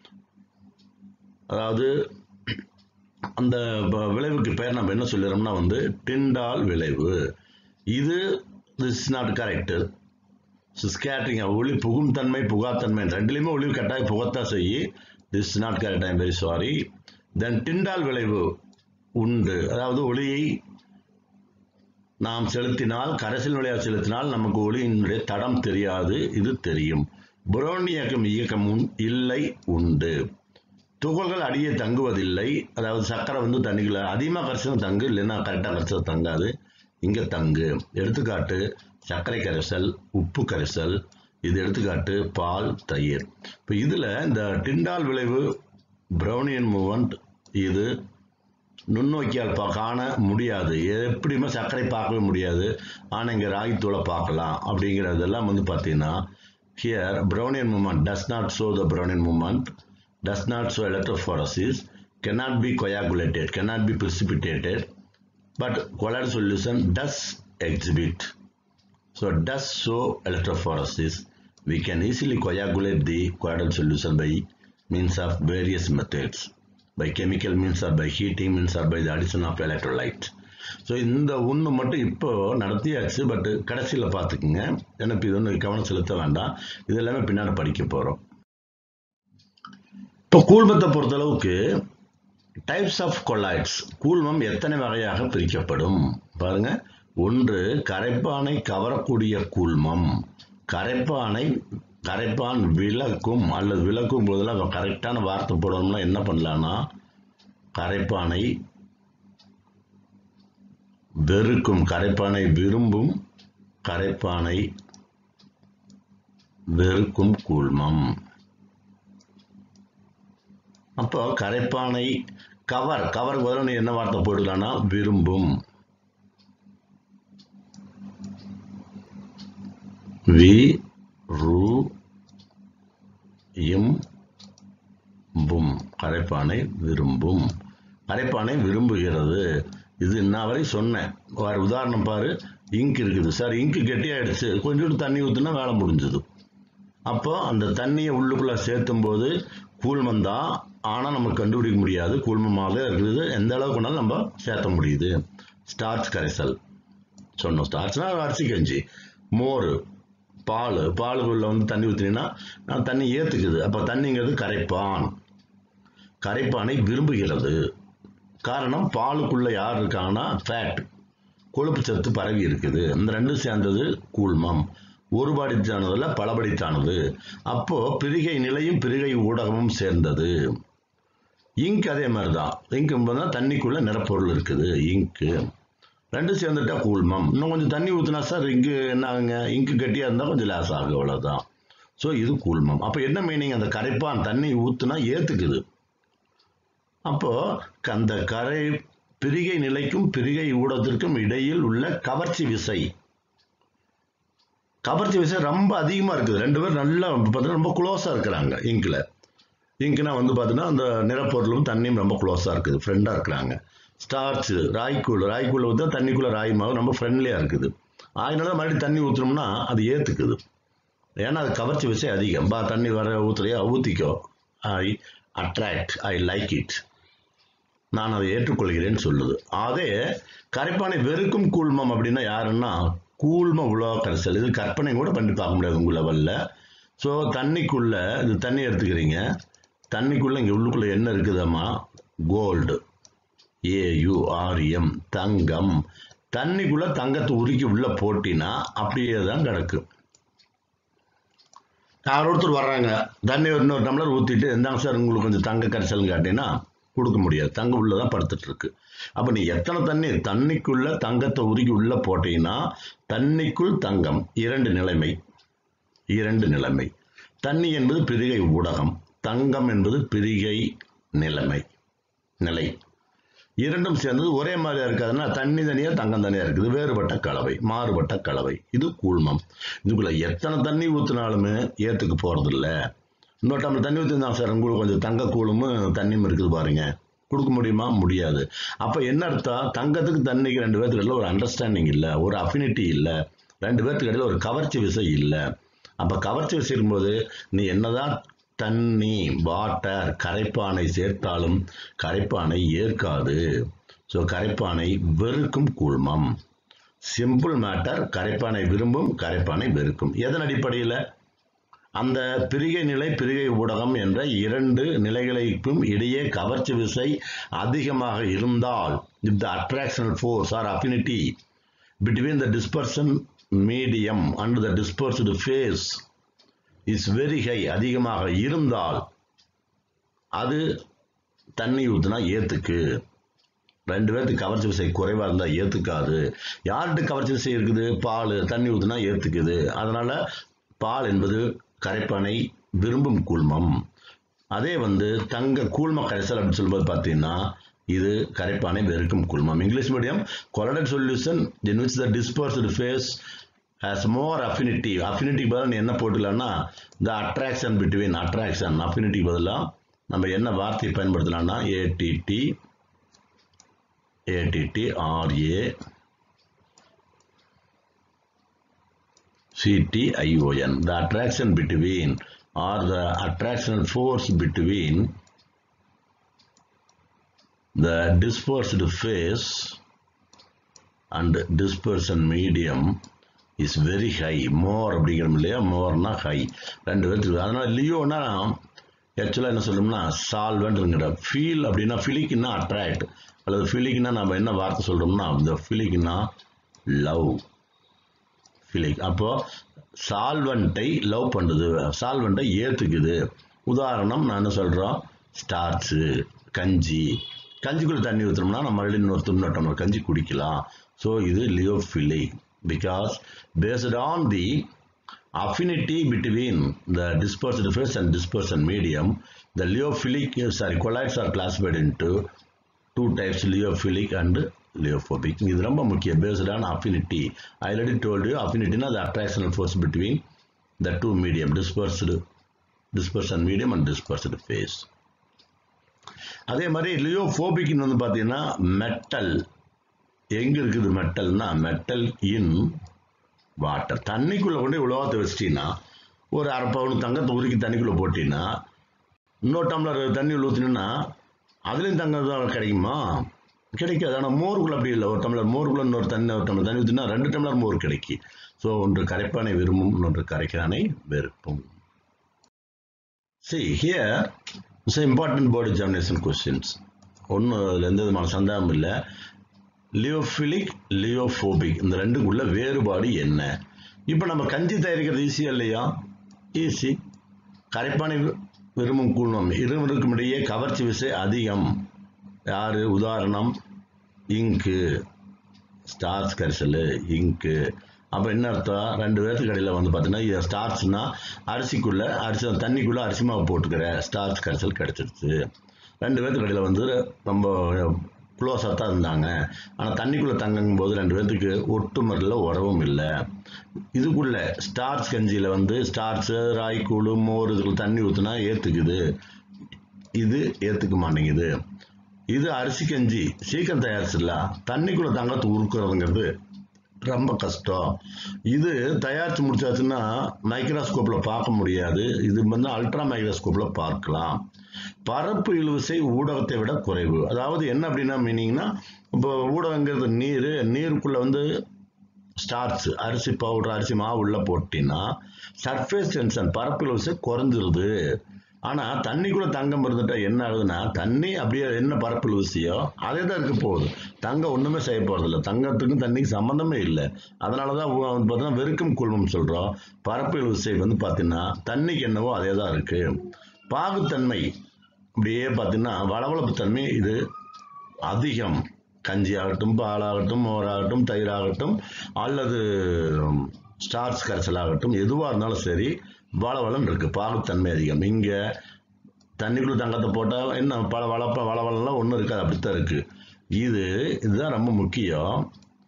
அதாவது அந்த விளைவுக்கு பேர் நம்ம என்ன சொல்லிடுறோம்னா வந்து டிண்டால் விளைவு இது திஸ் நாட் கரெக்ட் ஸ்கேட்டரிங் ஒளி புகும் தன்மை புகாத்தன்மை ரெண்டுலேயுமே ஒளி கட்டாயம் புகத்தான் செய்யி this not correct I'm very sorry then Tyndall விளைவு உண்டு அதாவது ஒளியை நாம் செலுத்தினால் கரைசல் வழியாக செலுத்தினால் நமக்கு ஒளியினுடைய தடம் தெரியாது இது தெரியும் புரோன் இயக்கம் இயக்கமும் இல்லை உண்டு துகள்கள் அடியே தங்குவதில்லை அதாவது சக்கரை வந்து தண்ணிக்குள்ள அதிகமாக கரைசல் தங்கு இல்லைன்னா கரெக்டாக கரைசல் தங்காது இங்கே தங்கு எடுத்துக்காட்டு சர்க்கரை கரைசல் உப்பு கரைசல் இது எடுத்துக்காட்டு பால் தயிர் இப்போ இதில் இந்த டிண்டால் விளைவு பிரௌனியன் மூவன்ட் இது நுண்ணோக்கியால் பா காண முடியாது எப்படியுமே சர்க்கரை பார்க்கவே முடியாது ஆனால் இங்கே ராகித்தூளை பார்க்கலாம் அப்படிங்கிறதெல்லாம் வந்து பார்த்தீங்கன்னா here Brownian movement does not show the Brownian movement does not show electrophoresis cannot be coagulated cannot be precipitated but colloidal solution does exhibit so does show electrophoresis we can easily coagulate the colloidal solution by means of various methods by chemical means or by heating means or by the addition of electrolyte so இந்த ஒன்று மட்டும் இப்போ நடத்தியாச்சு but கடைசியில் பார்த்துக்குங்க எனக்கு இது ஒன்று கவனம் செலுத்த வேண்டாம் இது எல்லாமே பின்னாடி படிக்க போகிறோம் இப்போ கூழ்மத்தை பொறுத்தளவுக்கு டைப்ஸ் ஆஃப் கொலாய்ட்ஸ் கூழ்மம் எத்தனை வகையாக பிரிக்கப்படும் பாருங்க ஒன்று கரைப்பானை கவரக்கூடிய கூழ்மம் கரைப்பானை கரைப்பான் விளக்கும் அல்லது விளக்கும் போதெல்லாம் கரெக்டான வார்த்தை போடணும்னா என்ன பண்ணலாம்னா கரைப்பானை வெறுக்கும் கரைப்பானை விரும்பும் கரைப்பானை வெறுக்கும் கூழ்மம் அப்போ கரைப்பானை கவர் கவர் பதில் நீ என்ன வார்த்தை போட்டுக்கலாம்னா விரும்பும் வி ரு இம் பும் கரைப்பானை விரும்பும் கரைப்பானை விரும்புகிறது இது இன்ன வரை சொன்னேன் வேறு உதாரணம் பாரு இங்க் இருக்குது சார் இங்கு கெட்டியாயிடுச்சு கொஞ்சோண்டு தண்ணி ஊற்றுனா வேலை முடிஞ்சது அப்போ அந்த தண்ணியை உள்ளுக்குள்ளே சேர்த்தும் போது கூழ்மம் தான் ஆனால் நம்ம கண்டுபிடிக்க முடியாது கூழ்மமாக இருக்குது எந்த அளவுக்கு கொண்டாலும் நம்ம சேர்த்த முடியுது ஸ்டார்ச் கரைசல் சொன்னோம் ஸ்டார்ச்னா அரிசி கஞ்சி மோர் பால் பாலுக்குள்ள வந்து தண்ணி ஊற்றினீங்கன்னா தண்ணி ஏற்றுக்குது அப்போ தண்ணிங்கிறது கரைப்பான் கரைப்பானை விரும்புகிறது காரணம் பாலுக்குள்ள யார் இருக்காங்கன்னா ஃபேட் கொழுப்பு சத்து பரவி இருக்குது இந்த ரெண்டும் சேர்ந்தது கூழ்மம் ஒருபடித்தானதுல பலபடித்தானது அப்போ பிரிகை நிலையும் பிரிகை ஊடகமும் சேர்ந்தது இங்க் அதே மாதிரி தான் இங்க் தான் தண்ணிக்குள்ள நிறப்பொருள் இருக்குது இங்கு ரெண்டும் சேர்ந்துட்டா கூழ்மம் இன்னும் கொஞ்சம் தண்ணி ஊற்றினா சார் இங்கு என்ன ஆகுங்க இங்கு கட்டியாக இருந்தால் கொஞ்சம் லேஸ் ஆகும் அவ்வளோதான் ஸோ இது கூழ்மம் அப்போ என்ன மீனிங் அந்த கரைப்பான் தண்ணி ஊற்றுனா ஏற்றுக்குது அப்போ அந்த கரை பிரிகை நிலைக்கும் பிரிகை ஊடகத்திற்கும் இடையில் உள்ள கவர்ச்சி விசை கவர்ச்சி விசை ரொம்ப அதிகமாக இருக்குது ரெண்டு பேரும் நல்லா பார்த்தீங்கன்னா ரொம்ப க்ளோஸாக இருக்கிறாங்க இங்கில் இங்க்னா வந்து பார்த்தீங்கன்னா அந்த நிறப்பொருளும் தண்ணியும் ரொம்ப க்ளோஸாக இருக்குது ஃப்ரெண்டாக இருக்கிறாங்க ஸ்டார்ச் ராய்க்கூழ் ராய்க்கூழ் வந்து தண்ணிக்குள்ளே ராய் மாவு ரொம்ப ஃப்ரெண்ட்லியாக இருக்குது அதனால மறுபடியும் தண்ணி ஊற்றுனோம்னா அது ஏற்றுக்குது ஏன்னா அது கவர்ச்சி விசை அதிகம் பா தண்ணி வர ஊற்றுறையா ஊற்றிக்கோ I attract I like it நான் அதை ஏற்றுக்கொள்கிறேன்னு சொல்லுது அதே கரைப்பானை வெறுக்கும் கூழ்மம் அப்படின்னா யாருன்னா கூழ்ம உலோக கரைசல் இது கற்பனை கூட பண்ணி பார்க்க முடியாது உங்கள் லெவலில் ஸோ தண்ணிக்குள்ள இது தண்ணி எடுத்துக்கிறீங்க தண்ணிக்குள்ள இங்கே உள்ளுக்குள்ள என்ன இருக்குதாம்மா கோல்டு ஏயுஆர்எம் தங்கம் தண்ணிக்குள்ள தங்கத்தை உருக்கி உள்ள போட்டினா அப்படியே தான் கிடக்கு யார் ஒருத்தர் வர்றாங்க தண்ணி ஒரு இன்னொரு டம்ளர் ஊற்றிட்டு எந்தாங்க சார் உங்களுக்கு கொஞ்சம் தங்க கரைசல்னு கேட்டீங்கன்னா கொடுக்க முடியாது தங்க உள்ள தான் படுத்துட்டு இருக்கு அப்போ நீ எத்தனை தண்ணி தண்ணிக்குள்ள தங்கத்தை உருகி உள்ள போட்டீங்கன்னா தண்ணிக்குள் தங்கம் இரண்டு நிலைமை இரண்டு நிலைமை தண்ணி என்பது பிரிகை ஊடகம் தங்கம் என்பது பிரிகை நிலைமை நிலை இரண்டும் சேர்ந்தது ஒரே மாதிரியா இருக்காதுன்னா தண்ணி தனியா தங்கம் தனியா இருக்குது வேறுபட்ட கலவை மாறுபட்ட கலவை இது கூழ்மம் இதுக்குள்ள எத்தனை தண்ணி ஊற்றினாலுமே ஏத்துக்கு போறது இல்ல இன்னொரு டம்ளர் தண்ணி ஊற்றிருந்தாங்க சார் உங்களுக்கு கொஞ்சம் தங்க கூழும் தண்ணியும் இருக்குது பாருங்க கொடுக்க முடியுமா முடியாது அப்ப என்ன அர்த்தம் தங்கத்துக்கு தண்ணிக்கு ரெண்டு பேர்த்துக்கு இடையில ஒரு அண்டர்ஸ்டாண்டிங் இல்லை ஒரு அஃபினிட்டி இல்லை ரெண்டு பேர்த்துக்கு இடையில ஒரு கவர்ச்சி விசை இல்லை அப்ப கவர்ச்சி விசை இருக்கும்போது நீ என்னதான் தண்ணி வாட்டர் கரைப்பானை சேர்த்தாலும் கரைப்பானை ஏற்காது ஸோ கரைப்பானை வெறுக்கும் கூழ்மம் சிம்பிள் மேட்டர் கரைப்பானை விரும்பும் கரைப்பானை வெறுக்கும் எதன் அடிப்படையில் அந்த பிரிகை நிலை பிரிகை ஊடகம் என்ற இரண்டு நிலைகளுக்கும் இடையே கவர்ச்சி விசை அதிகமாக இருந்தால் if the attractional force or affinity between the dispersion medium and the dispersed phase is very high அதிகமாக இருந்தால் அது தண்ணி ஊத்துனா ஏத்துக்கு ரெண்டு பேர்த்துக்கு கவர்ச்சி விசை குறைவா இருந்தா ஏத்துக்காது யார்கிட்ட கவர்ச்சி விசை இருக்குது பால் தண்ணி ஊத்துனா ஏத்துக்குது அதனால பால் என்பது கரைப்பானை விரும்பும் கூழ்மம் அதே வந்து தங்க கூழ்ம கரைசல் அப்படின்னு சொல்லும்போது பார்த்தீங்கன்னா இது கரைப்பானை வெறுக்கும் குழுமம் English medium colloidal solution in which the dispersed phase has more affinity அஃபினிட்டிக்கு பதிலாக நீ என்ன போட்டுக்கலாம்னா த அட்ராக்ஷன் பிட்வீன் அட்ராக்ஷன் அஃபினிட்டிக்கு பதிலாக நம்ம என்ன வார்த்தையை பயன்படுத்தலாம்னா A T T A T T R A CTION. The attraction between or the attractional force between the dispersed phase and dispersion medium is very high. More அப்படிங்கிறோம் இல்லையா மோர்னா ஹை ரெண்டு பேர்த்துக்கு அதனால லியோனா ஆக்சுவலாக என்ன சொல்லணும்னா சால்வெண்ட்ங்கிற ஃபீல் அப்படின்னா ஃபிலிக்னா அட்ராக்ட் அல்லது ஃபிலிக்னா நம்ம என்ன வார்த்தை சொல்றோம்னா இந்த ஃபிலிக்னா லவ் ஃபீலிங் அப்போ சால்வெண்ட்டை லவ் பண்ணுது சால்வெண்ட்டை ஏற்றுக்குது உதாரணம் நான் என்ன சொல்கிறோம் ஸ்டார்ச்சு கஞ்சி கஞ்சிக்குள்ளே தண்ணி ஊற்றுனோம்னா நம்ம மறுபடியும் இன்னொரு துண்ணு டம்ளர் கஞ்சி குடிக்கலாம் ஸோ இது lyophilic because based on the affinity between the dispersed phase and dispersion medium the lyophilic sorry colloids are classified into two types lyophilic and lyophobic இது ரொம்ப முக்கியம் based on affinity I already told you அஃபினிட்டினா அது attractional force between the two medium dispersed dispersion medium and dispersed phase அதே மாதிரி லியோஃபோபிக்னு வந்து பார்த்தீங்கன்னா metal எங்க இருக்குது மெட்டல்னா மெட்டல் இன் வாட்டர் தண்ணிக்குள்ளே கொண்டு உலகத்தை வச்சிட்டீங்கன்னா ஒரு அரை பவுன் தங்கத்தை உருக்கி தண்ணிக்குள்ளே போட்டீங்கன்னா இன்னொரு டம்ளர் தண்ணி ஊற்றினா அதுலேயும் தங்கம் தான் கிடைக்குமா கிடைக்காது ஆனால் மோருக்குள்ள அப்படி இல்லை ஒரு டம்ளர் மோருக்குள்ள இன்னொரு தண்ணி ஒரு டம்ளர் தண்ணி ஊற்றினா ரெண்டு டம்ளர் மோர் கிடைக்கும் ஸோ ஒன்று கரைப்பானை விரும்பும் இன்னொன்று கரைக்கானை வெறுப்பும் see here it's important board examination questions ஒன்றும் அதில் எந்த விதமான சந்தேகம் இல்லை லியோஃபிலிக் லியோஃபோபிக் இந்த ரெண்டுக்குள்ள வேறுபாடு என்ன இப்போ நம்ம கஞ்சி தயாரிக்கிறது ஈஸியா இல்லையா ஈஸி கரைப்பானை விரும்பும் கூழ்மம் இருவருக்கும் இடையே கவர்ச்சி விசை அதிகம் யாரு உதாரணம் இங்கு ஸ்டார்ச் கரிசல் இங்கு அப்போ என்ன அர்த்தம் ரெண்டு பேர்த்துக்கு இடையில வந்து பார்த்தீங்கன்னா ஸ்டார்ச்னா அரிசிக்குள்ள அரிசி தண்ணிக்குள்ள அரிசி மாவு போட்டுக்கிற ஸ்டார்ச் கரிசல் கிடைச்சிருச்சு ரெண்டு பேர்த்துக்கு இடையில வந்து ரொம்ப க்ளோஸாக தான் இருந்தாங்க ஆனால் தண்ணிக்குள்ளே தங்கும் போது ரெண்டு பேர்த்துக்கு ஒட்டுமரில் உறவும் இல்லை இதுக்குள்ள ஸ்டார்ச் கஞ்சியில் வந்து ஸ்டார்ச்சு ராய்க்கூழ் மோர் இதுக்குள்ள தண்ணி ஊற்றுனா ஏற்றுக்குது இது ஏற்றுக்க மாட்டேங்குது இது அரிசி கஞ்சி சீக்கிரம் தயாரிச்சிடல தண்ணிக்குள்ள தங்கத்தை உருக்குறதுங்கிறது ரொம்ப கஷ்டம் இது தயாரிச்சு முடிச்சாச்சுன்னா மைக்ரோஸ்கோப்ல பார்க்க முடியாது இது வந்து அல்ட்ரா மைக்ரோஸ்கோப்ல பார்க்கலாம் பரப்பு இழுவிசை ஊடகத்தை விட குறைவு அதாவது என்ன அப்படின்னா மீனிங்னா இப்போ ஊடகங்கிறது நீர் நீருக்குள்ள வந்து ஸ்டார்ச் அரிசி பவுடர் அரிசி மாவு உள்ள போட்டினா சர்ஃபேஸ் டென்ஷன் பரப்பு இழுவிசை குறைஞ்சிருது ஆனா தண்ணிக்குள்ள தங்கம் இருந்துட்டா என்ன ஆகுதுன்னா தண்ணி அப்படியே என்ன பரப்பு இழுவிசையோ அதே தான் இருக்க போகுது தங்கம் ஒண்ணுமே செய்ய போறது இல்லை தங்கத்துக்கும் தண்ணிக்கு சம்பந்தமே இல்லை அதனாலதான் உ- வந்து பார்த்தீங்கன்னா வெறுக்கும் குழுமம் சொல்றோம் பரப்பு இழுவிசை வந்து பார்த்தீங்கன்னா தண்ணிக்கு என்னவோ அதே தான் இருக்கு பாகுத்தன்மை அப்படியே பார்த்தீங்கன்னா வளவளப்பு தன்மை இது அதிகம் கஞ்சி ஆகட்டும் பாலாகட்டும் மோராகட்டும் தயிராகட்டும் அல்லது ஸ்டார்ச் கரைசல் ஆகட்டும் எதுவாக இருந்தாலும் சரி வளவளன்னு இருக்கு பாகுத்தன்மை அதிகம் இங்க தண்ணிக்குள்ள தங்கத்தை போட்டால் என்ன பல வளப்ப வளவளம்லாம் ஒன்றும் இருக்காது அப்படித்தான் இருக்கு இது இதுதான் ரொம்ப முக்கியம்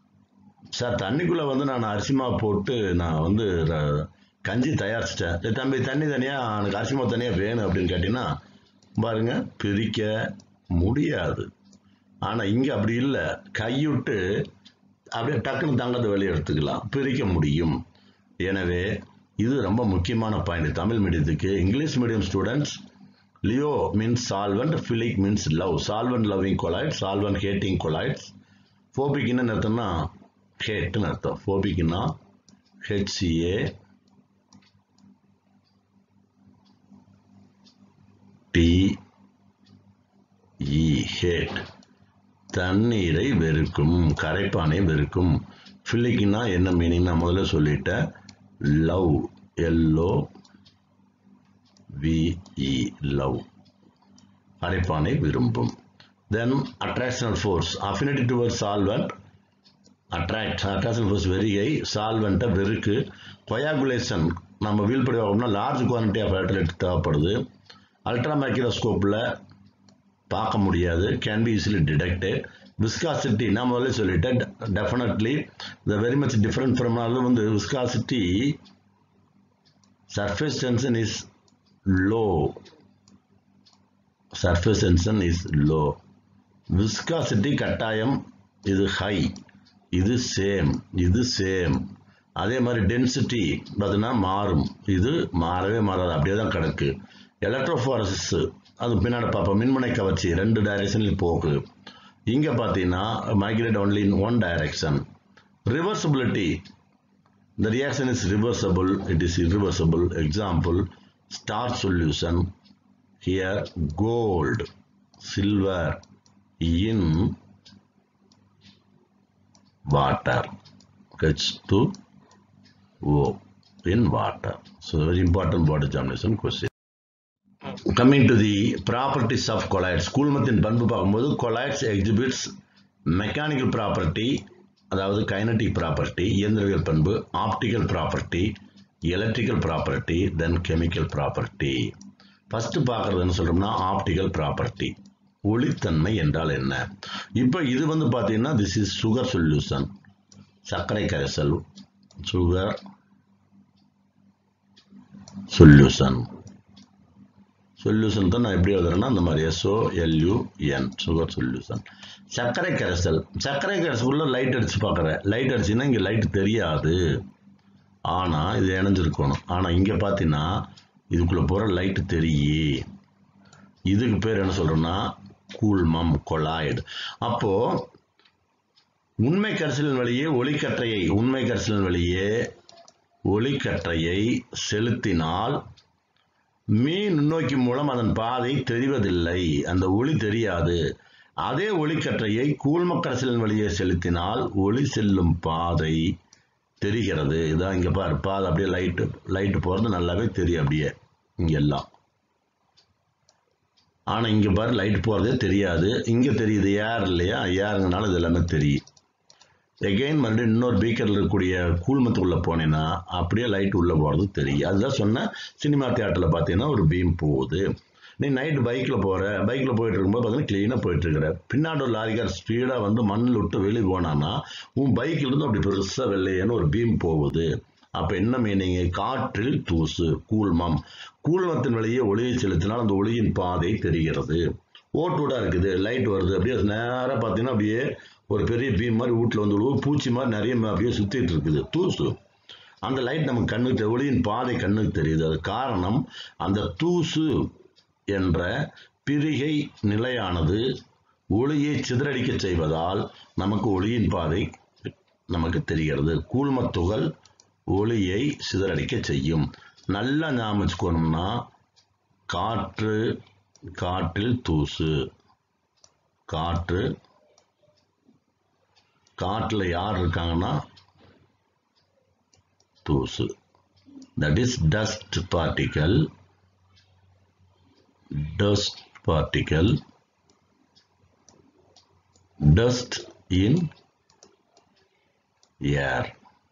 சார் தண்ணிக்குள்ள வந்து நான் அரிசி மாவு போட்டு நான் வந்து ர- கஞ்சி தயாரிச்சிட்டேன் "டேய் தம்பி தண்ணி தனியா எனக்கு அரிசி மாவு தனியா வேணும் அப்படின்னு கேட்டீங்கன்னா பாருங்க பிரிக்க முடியாது ஆனா இங்க அப்படி இல்லை கைவிட்டு அப்படியே டக்குன்னு தங்கத்தை வெளியே எடுத்துக்கலாம் பிரிக்க முடியும் எனவே இது ரொம்ப முக்கியமான பாயிண்ட் தமிழ் மீடியத்துக்கு English medium students lyo means solvent philic means love solvent loving colloid solvent hating colloids phobic என்ன அர்த்தம்னா ஹேட்னு அர்த்தம் ஃபோபிக்னா ஹெச்சிஏ டி இ ஹேட் தண்ணீரை வெறுக்கும் கரைப்பானை வெறுக்கும் ஃபில்லிக்னா என்ன மீனிங் நான் முதல்ல சொல்லிட்டேன் லவ் எல்லோ விஇ லவ் கரைப்பானை விரும்பும் then attractional force affinity toward solvent attract attraction force very high சால்வெண்ட்டை வெறுக்கு கொயாகுலேஷன் நம்ம வீழ்படி ஆகணும்னா லார்ஜ் குவான்டிட்டி ஆஃப் எலக்ட்ரிக் தேவைப்படுது அல்ட்ரா மைக்ரோஸ்கோப்பில் பார்க்க முடியாது can be easily detected viscosity நான் முதல்ல சொல்லிட்டேன் definitely the very much different from அது வந்து viscosity surface tension is low surface tension is low viscosity கட்டாயம் இது ஹை இது சேம் இது சேம் அதே மாதிரி டென்சிட்டி பார்த்தீங்கன்னா மாறும் இது மாறவே மாறாது அப்படியே தான் கிடக்கு எலக்ட்ரோஃபாரசிஸ் அது பின்னாடி பார்ப்போம் மின்முனை கவர்ச்சி ரெண்டு டைரக்ஷன்லையும் போகு இங்கே பார்த்தீங்கன்னா migrate only in one direction reversibility The reaction is reversible, it is irreversible. Example, starch solution. Here, gold, silver in water. H2O in water. So, very important board examination question. Coming to the properties of colloids. கூழ்மத்தின் பண்பு பார்க்கும்போது colloids exhibits mechanical property அதாவது kinetic property இயந்திரவியல் பண்பு optical property electrical property then chemical property first பார்க்கறது என்ன சொல்றோம்னா optical property ஒளித்தன்மை என்றால் என்ன இப்போ இது வந்து பார்த்தீங்கன்னா திஸ் இஸ் சுகர் சொல்யூஷன் சர்க்கரை கரைசல் சுகர் சொல்யூஷன் சொல்யூஷன் தான் நான் எப்படி எழுதுறேன்னா அந்த மாதிரி எஸ்ஓ எல்யூஎன் சுகர் சொல்யூஷன் சர்க்கரை கரைசல் சர்க்கரை கரைசலுக்குள்ள லைட் அடிச்சு பார்க்குறேன் லைட் அடிச்சுன்னா இங்கே லைட் தெரியாது ஆனால் இது இணைஞ்சிருக்கணும் ஆனால் இங்கே பார்த்தீங்கன்னா இதுக்குள்ளே போகிற லைட்டு தெரியே இதுக்கு பேர் என்ன சொல்கிறோன்னா கூழ்மம் கொலாய்டு அப்போது உண்மை கரைசலின் வழியே ஒளிக்கற்றையை உண்மை கரைசலின் வழியே ஒளிக்கற்றையை செலுத்தினால் மீன் நுண்ணோக்கி மூலம் அதன் பாதை தெரிவதில்லை அந்த ஒளி தெரியாது அதே ஒளிக்கற்றையை கூழ்மக்கரசலின் வழியே செலுத்தினால் ஒளி செல்லும் பாதை தெரிகிறது இதான் இங்கே பாரு பாதை அப்படியே லைட்டு லைட்டு போகிறது நல்லாவே தெரியும் அப்படியே இங்கெல்லாம் ஆனால் இங்கே பாரு லைட் போகிறதே தெரியாது இங்கே தெரியுது ஏர் இல்லையா ஏருங்கனால இது எல்லாமே தெரியும் எகெயின் மறுபடியும் இன்னொரு பீக்கரில் இருக்கக்கூடிய கூழ்மத்துக்குள்ளே போனேன்னா அப்படியே லைட் உள்ளே போகிறது தெரியும் அதுதான் சொன்னேன் சினிமா தியேட்டரில் பார்த்தீங்கன்னா ஒரு பீம் போகுது நீ நைட்டு பைக்கில் போகிற பைக்கில் போயிட்டு இருக்கும்போது பார்த்தீங்கன்னா க்ளீனாக போயிட்டு இருக்கிற பின்னாடி ஒரு லாரிக்கார் ஸ்பீடாக வந்து மண்ணில் விட்டு வெளியே போனான்னா உன் பைக்கிலிருந்து அப்படி பெருசாக வெள்ளையன்னு ஒரு பீம் போகுது அப்போ என்ன மீனிங் காற்றில் தூசு கூழ்மம் கூழ்மத்தின் வழியே ஒளியை செலுத்தினால் அந்த ஒளியின் பாதை தெரிகிறது ஓட்டுடாக இருக்குது லைட் வருது அப்படியே நேராக பார்த்தீங்கன்னா அப்படியே ஒரு பெரிய பீம் மாதிரி வீட்டில் வந்து விழுவும் பூச்சி மாதிரி நிறைய அப்படியே சுற்றிட்டு இருக்குது தூசு அந்த லைட் நமக்கு கண்ணுக்கு ஒளியின் பாதை கண்ணுக்கு தெரியுது அது காரணம் அந்த தூசு என்ற பிரிகை நிலையானது ஒளியை சிதறடிக்க செய்வதால் நமக்கு ஒளியின் பாதை நமக்கு தெரிகிறது கூழ்மத்துகள் ஒளியை சிதறடிக்க செய்யும் நல்லா ஞாபகம் வச்சுக்கணும்னா காற்று காற்றில் தூசு காற்று காற்றில் யார் இருக்காங்கன்னா தூசு that is dust particle dust particle dust in air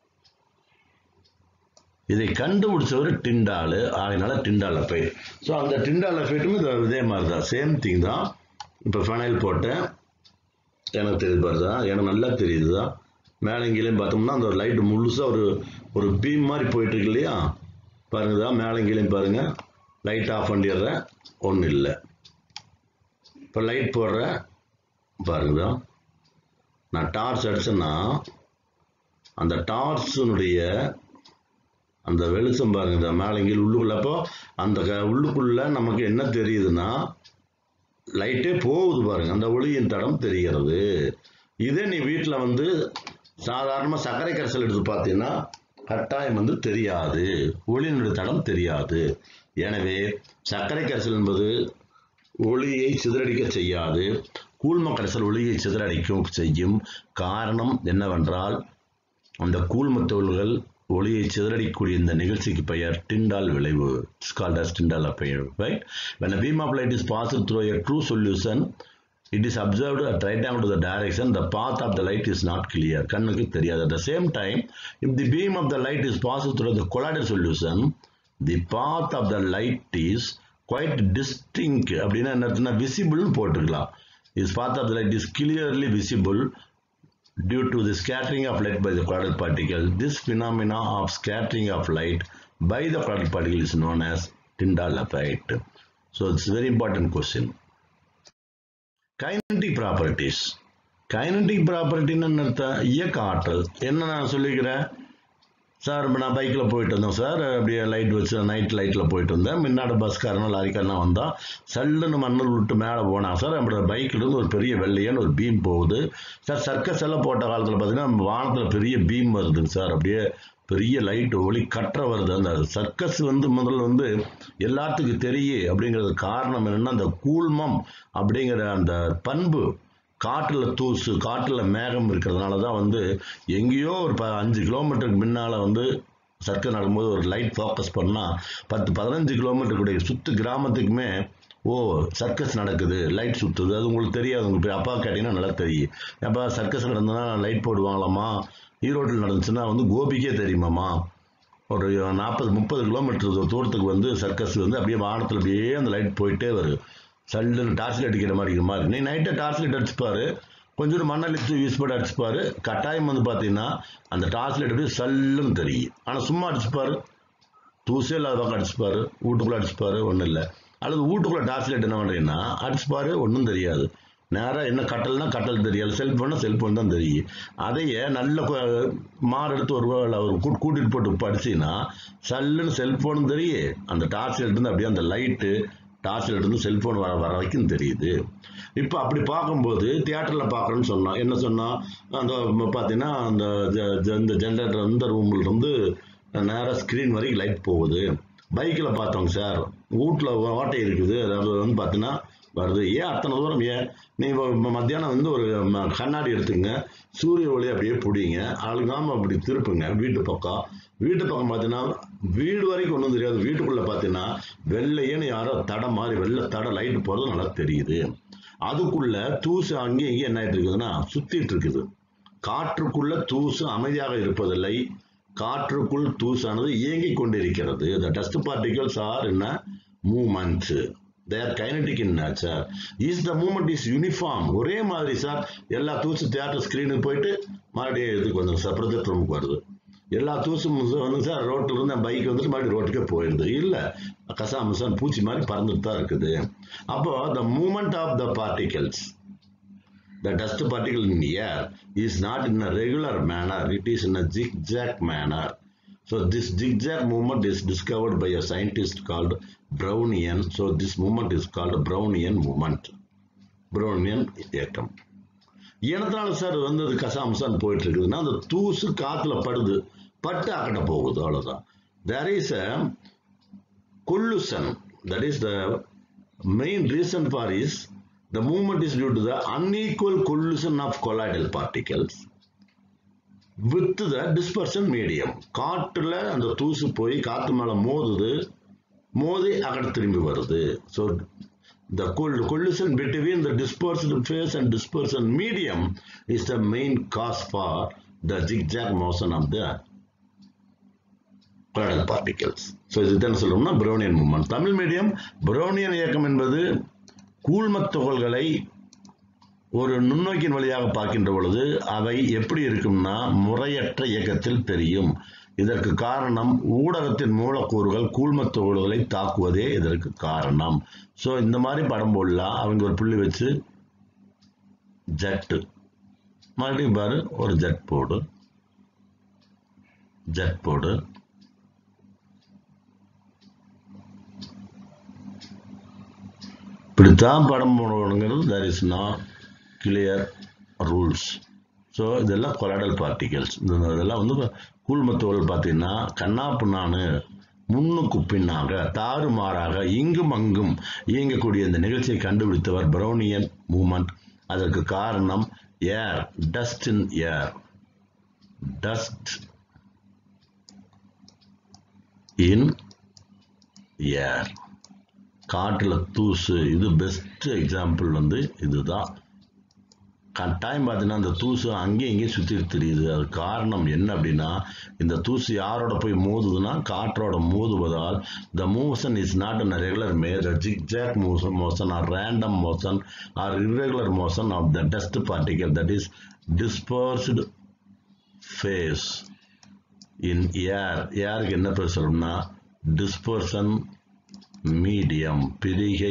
இதை கண்டுபிடிச்சவர் டிண்டாலு அதனால டிண்டால ஃபைட் ஸோ அந்த டிண்டால ஃபைட்டும் இது இதே மாதிரி தான் சேம் திங் தான் இப்போ ஃபெனைல் போட்டேன் எனக்கு தெரியுது பாருதா எனக்கு நல்லா தெரியுது தான் மேலங்கிலையும் பார்த்தோம்னா அந்த லைட் முழுசாக ஒரு ஒரு பீம் மாதிரி போயிட்டு இருக்கு இல்லையா பாருங்கதா மேலங்கிலையும் பாருங்க லைட் ஆஃப் பண்ணிடுறேன் ஒன்றும் இல்லை இப்போ லைட் போடுறேன் பாருங்கதா நான் டார்ச் அடிச்சேன்னா அந்த டார்ச்சினுடைய அந்த வெளிச்சம் பாருங்க இந்த மேலங்கில் உள்ளுக்குள்ள அப்போ அந்த க- உள்ளுக்குள்ள நமக்கு என்ன தெரியுதுன்னா லைட்டே போகுது பாருங்க அந்த ஒளியின் தடம் தெரிகிறது இதே நீ வீட்டில் வந்து சாதாரணமாக சர்க்கரை கரைசல் எடுத்து பார்த்தீங்கன்னா கட்டாயம் வந்து தெரியாது ஒளியினுடைய தடம் தெரியாது எனவே சர்க்கரை கரைசல் என்பது ஒளியை சிதறடிக்க செய்யாது கூழ்ம கரைசல் ஒளியை சிதறடிக்கும் செய்யும் காரணம் என்னவென்றால் அந்த கூழ்மத்தோல்கள் ஒளியை சிதறடிக்கக்கூடிய இந்த நிகழ்ச்சிக்கு பெயர் டிண்டால் விளைவு இட்ஸ் கால்ட் as டிண்டால் பெயர் right when a beam of light is passed through a true solution it is observed at right angle to the direction the path of the light is not clear கண்ணுக்கு தெரியாது at the same time if the beam of the light is passed through the colloidal solution the path of the light is quite distinct அப்படின்னா என்ன அர்த்தம்னா விசிபிள்னு போட்டுக்கலாம் is path of the light is clearly visible due to the scattering of light by the quadrant particle. This phenomena of scattering of light by the quadrant particle is known as Tyndall effect. So it's a very important question. Kinetic properties. Kinetic property அர்த்தம் இயக்க ஆற்றல் என்ன நான் சொல்லிக்கிறேன் sir இப்போ நான் பைக்கில் போயிட்டு வந்தேன் சார் அப்படியே லைட் வச்சு நைட் லைட்டில் போயிட்டு வந்தேன் முன்னாடி பஸ்காரனும் லாரிக்காரனும் வந்தான் சல்லுன்னு மண்ணல் விட்டு மேலே போனான் சார் நம்மளோட பைக்கில் இருந்து ஒரு பெரிய வெள்ளையான ஒரு பீம் போகுது சார் சர்க்கஸ் எல்லாம் போட்ட காலத்தில் பார்த்தீங்கன்னா வானத்தில் பெரிய பீம் வருதுங்க சார் அப்படியே பெரிய லைட் ஒளி கற்ற வருது அந்த சர்க்கஸ் வந்து முதல்ல வந்து எல்லாத்துக்கும் தெரியும் அப்படிங்கிறது காரணம் என்னன்னா அந்த கூழ்மம் அப்படிங்கிற அந்த பண்பு காற்றுல தூசு காற்றுல மேகம் இருக்கிறதுனால தான் வந்து எங்கேயோ ஒரு ப அஞ்சு கிலோமீட்டருக்கு முன்னால் வந்து சர்க்கஸ் நடக்கும்போது ஒரு லைட் ஃபோக்கஸ் பண்ணால் பத்து பதினஞ்சு கிலோமீட்டர் கூடிய சுற்று கிராமத்துக்குமே ஓ சர்க்கஸ் நடக்குது லைட் சுற்றுது அது உங்களுக்கு தெரியாது உங்களுக்கு அப்பா கேட்டிங்கன்னா நல்லா தெரியும் அப்பா சர்க்கஸ் நடந்ததுன்னா லைட் போடுவாங்களாமா ஈரோட்டில் நடந்துச்சுன்னா வந்து கோபிக்கே தெரியுமாம்மா ஒரு நாற்பது முப்பது கிலோமீட்டர் தூரத்துக்கு வந்து சர்க்கஸ் வந்து அப்படியே வானத்தில் அப்படியே அந்த லைட் போயிட்டே வரும் சல்லுன்னு டார்ச் லைட் அடிக்கிற மாதிரி இருக்கிற மாதிரி நீ நைட்டை டார்ச் லைட் அடிச்சுப்பாரு கொஞ்சம் மண்ணளித்து யூஸ் பண்ணி அடிச்சுப்பாரு கட்டாயம் வந்து பார்த்தீங்கன்னா அந்த டார்ச் லைட் அப்படியே சல்லுன்னு தெரியும் ஆனால் சும்மா அடிச்சுப்பாரு தூசே இல்லாத பக்கம் அடிச்சுப்பாரு வீட்டுக்குள்ளே அடிச்சுப்பாரு ஒன்றும் இல்லை அல்லது வீட்டுக்குள்ளே டார்ச் லைட் என்ன பண்ணுறீங்கன்னா அடிச்சுப்பாரு ஒன்றும் தெரியாது நேராக என்ன கட்டல்னா கட்டல் தெரியாது செல்ஃபோன்னா செல்ஃபோன் தான் தெரியும் அதையே நல்ல மாறு எடுத்து ஒரு அவர் கூட்டிகிட்டு போட்டு படிச்சிங்கன்னா சல்லுன்னு செல்ஃபோனும் தெரியும் அந்த டார்ச் லைட் இருந்து அப்படியே அந்த லைட்டு டார்ச் லைட் இருந்து செல்ஃபோன் வர வர வரைக்கும் தெரியுது இப்போ அப்படி பார்க்கும்போது தியேட்டரில் பார்க்குறேன்னு சொன்னோம் என்ன சொன்னோம் அந்த பார்த்தீங்கன்னா அந்த இந்த ஜென்ரேட்டர் இந்த ரூமில் இருந்து நேராக ஸ்க்ரீன் வரைக்கும் லைட் போகுது பைக்கில் பார்த்தோங்க சார் வீட்டில் ஓட்டை இருக்குது அதாவது வந்து பார்த்தீங்கன்னா வருது ஏன் அத்தனை தூரம் ஏன் நீ மத்தியானம் வந்து ஒரு கண்ணாடி எடுத்துங்க சூரிய ஒளி அப்படியே பிடிங்க அழுகாமல் அப்படி திருப்புங்க வீட்டு பக்கம் வீட்டு பக்கம் பார்த்தீங்கன்னா வீடு வரைக்கும் ஒன்றும் தெரியாது வீட்டுக்குள்ளே பார்த்தீங்கன்னா வெள்ளையேன்னு யாரோ தடை மாதிரி வெள்ளை தடை லைட்டு போகிறது நல்லா தெரியுது அதுக்குள்ள தூசு அங்கேயும் இங்கேயும் என்ன ஆயிட்டு இருக்குதுன்னா சுத்திட்டு இருக்குது காற்றுக்குள்ள தூசு அமைதியாக இருப்பதில்லை காற்றுக்குள் தூசானது இயங்கிக் கொண்டிருக்கிறது the dust particles are in a movement they are kinetic in nature is the movement is uniform ஒரே மாதிரி சார் எல்லா தூசு தியேட்டர் ஸ்கிரீனுக்கு போயிட்டு மறுபடியும் இதுக்கு வந்துடும் சார் ப்ரொஜெக்ட் ரூமுக்கு வருது எல்லா தூசும் வந்து சார் ரோட்டில் இருந்து பைக் வந்துட்டு மறுபடியும் ரோட்டுக்கே போயிடுது இல்லை கசாமசான் பூச்சி மாதிரி பறந்துட்டு தான் இருக்குது அப்போ the moment of the particles The dust particle in air is not in a regular manner, it is in a zigzag manner. So this zigzag movement is discovered by a scientist called Brownian. So this movement is called Brownian movement. Brownian இயக்கம் எனத்தால sir வந்து அது கசாமசான் போயிட்டு இருக்குதுன்னா அந்த தூசு காத்துல படுது பட்டு அக்கட்ட போகுது அவ்வளவுதான் there is a collision that is the main reason for is The movement is due to the unequal collision of colloidal particles with the dispersion medium. காற்றுல அந்த தூசு போய் காத்து மேல மோதுது மோதி அகட திரும்பி வருது so the collision between the dispersed phase and dispersion medium is the main cause for the zigzag motion of the colloidal particles. So இது என்ன சொல்றோம்னா Brownian moment Tamil medium Brownian இயக்கம் என்பது கூழ்மத் துகள்களை ஒரு நுண்ணோக்கின் வழியாக பார்க்கின்ற பொழுது அவை எப்படி இருக்கும்னா முறையற்ற இயக்கத்தில் தெரியும் இதற்கு காரணம் ஊடகத்தின் மூலக்கூறுகள் கூழ்மத் துகள்களை தாக்குவதே இதற்கு காரணம் ஸோ இந்த மாதிரி படம் போடலாம் அவங்க ஒரு புள்ளி வச்சு ஜட்டு மறுபடியும் பாரு ஒரு ஜட் போடு ஜட் போடு இப்படித்தான் படம் போடணுங்கிறது there is not clear rules so இதெல்லாம் கொலாடல் பார்ட்டிகல்ஸ் இந்த இதெல்லாம் வந்து கூழ்மத்துவல் பார்த்தீங்கன்னா கண்ணாப்புண்ணானு முன்னுக்கு பின்னாக தாறுமாறாக இங்கும் அங்கும் இயங்கக்கூடிய இந்த நிகழ்ச்சியை கண்டுபிடித்தவர் பிரௌனியன் மூமெண்ட் அதற்கு காரணம் ஏர் டஸ்ட் இன் ஏர் டஸ்ட் இன் ஏர் காற்றுல தூசு இது பெஸ்ட் எக்ஸாம்பிள் வந்து இதுதான் கட்டாயம் பார்த்தீங்கன்னா அந்த தூசு அங்கேயும் இங்கேயும் சுற்றி தெரியுது அது காரணம் என்ன அப்படின்னா இந்த தூசு யாரோட போய் மோதுதுன்னா காற்றோட மோதுவதால் the motion is not an regular major zig zag motion motion or random motion or irregular motion of the dust particle that is dispersed phase in air ஏருக்கு என்ன பேர் சொல்லணும்னா டிஸ்பர்சன் மீடியம் பிரிகை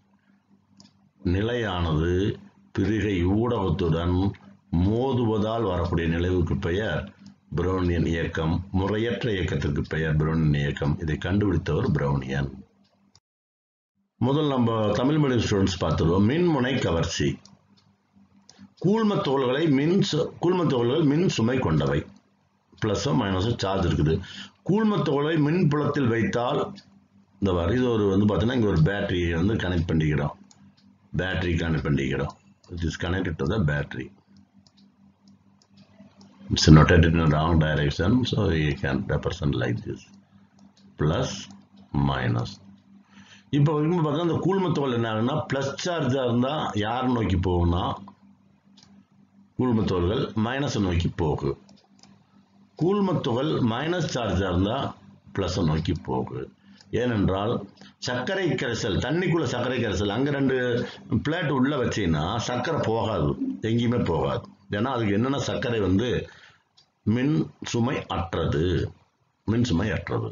நிலையானது பிரிகை ஊடகத்துடன் மோதுவதால் வரக்கூடிய நிலைவுக்கு பெயர் பிரௌனியன் இயக்கம் முறையற்ற இயக்கத்திற்கு பெயர் பிரௌனியன் இயக்கம் இதை கண்டுபிடித்தவர் பிரௌனியன் முதல் நம்ம தமிழ் மீடியம் ஸ்டூடெண்ட்ஸ் பார்த்துருவோம் மின்முனை கவர்ச்சி கூழ்ம தோள்களை மின் சு- கூழ்ம தோள்கள் மின் சுமை கொண்டவை ப்ளஸ்ஸும் மைனஸும் சார்ஜ் இருக்குது கூழ்ம தோலை மின் புலத்தில் வைத்தால் இந்த வர இது ஒரு வந்து பார்த்தீங்கன்னா இங்கே ஒரு பேட்டரியை வந்து கனெக்ட் பண்ணிக்கிறோம் பேட்டரி கனெக்ட் பண்ணிக்கிறோம் it is connected to the battery it's noted in a wrong direction so you can represent like this plus minus இப்போ வரைக்கும் பார்த்தா இந்த கூழ்மத்தோல் என்ன ஆகுன்னா ப்ளஸ் சார்ஜாக இருந்தால் யார் நோக்கி போகும்னா கூழ்மத்தோல்கள் மைனஸை நோக்கி போகும் கூழ்மத்துகள் மைனஸ் சார்ஜாக இருந்தால் ப்ளஸை நோக்கி போகும் ஏனென்றால் சர்க்கரை கரைசல் தண்ணிக்குள்ள சர்க்கரை கரைசல் அங்கே ரெண்டு பிளேட் உள்ள வச்சீங்கன்னா சர்க்கரை போகாது எங்கேயுமே போகாது ஏன்னா அதுக்கு என்னென்ன சர்க்கரை வந்து மின் சுமை அற்றது மின் சுமை அற்றது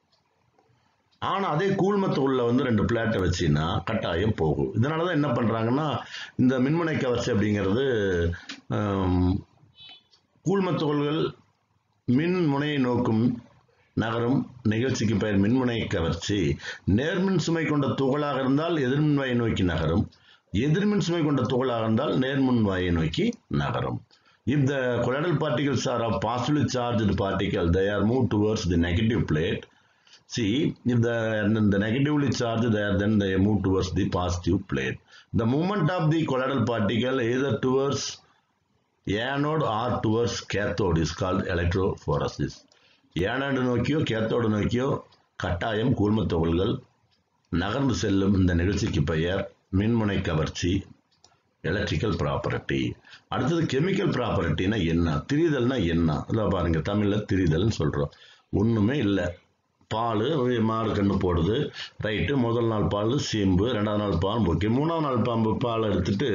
ஆனால் அதே கூழ்மத்து உள்ள வந்து ரெண்டு பிளேட்டை வச்சீங்கன்னா கட்டாயம் போகும் இதனால தான் என்ன பண்ணுறாங்கன்னா இந்த மின்முனை கவர்ச்சி அப்படிங்கிறது ஆம், கூழ்மத்துகள்கள் மின் முனையை நோக்கும் நகரும் நிகழ்ச்சிக்கு பெயர் மின்முனை கவர்ச்சி நேர்மின் சுமை கொண்ட துகளாக இருந்தால் எதிர்மின் வாயை நோக்கி நகரும் எதிர்மின் சுமை கொண்ட துகளாக இருந்தால் நேர்மின் வாயை நோக்கி நகரும் If the colloidal particles are of positively charged particle, they are moved towards the negative plate. See, if the, and the negatively charged there, then they move towards the positive plate. The movement of the colloidal particle either towards anode or towards cathode is called electrophoresis. Anode நோக்கியோ cathode நோக்கியோ கட்டாயம் கூழ்மத் துகள்கள் நகர்ந்து செல்லும் இந்த நிகழ்ச்சிக்கு பெயர் மின்முனை கவர்ச்சி எலக்ட்ரிக்கல் ப்ராப்பர்ட்டி அடுத்தது கெமிக்கல் ப்ராப்பர்ட்டினா என்ன திரிதல்னா என்ன இதில் பாருங்க தமிழில் திரிதல்னு சொல்கிறோம் ஒன்றுமே இல்லை பால் மாடு கண்ணு போடுது ரைட்டு முதல் நாள் பால் சீம்பு ரெண்டாவது நாள் பால் ஓகே மூணாவது நாள் பாம்பு பால் எடுத்துட்டு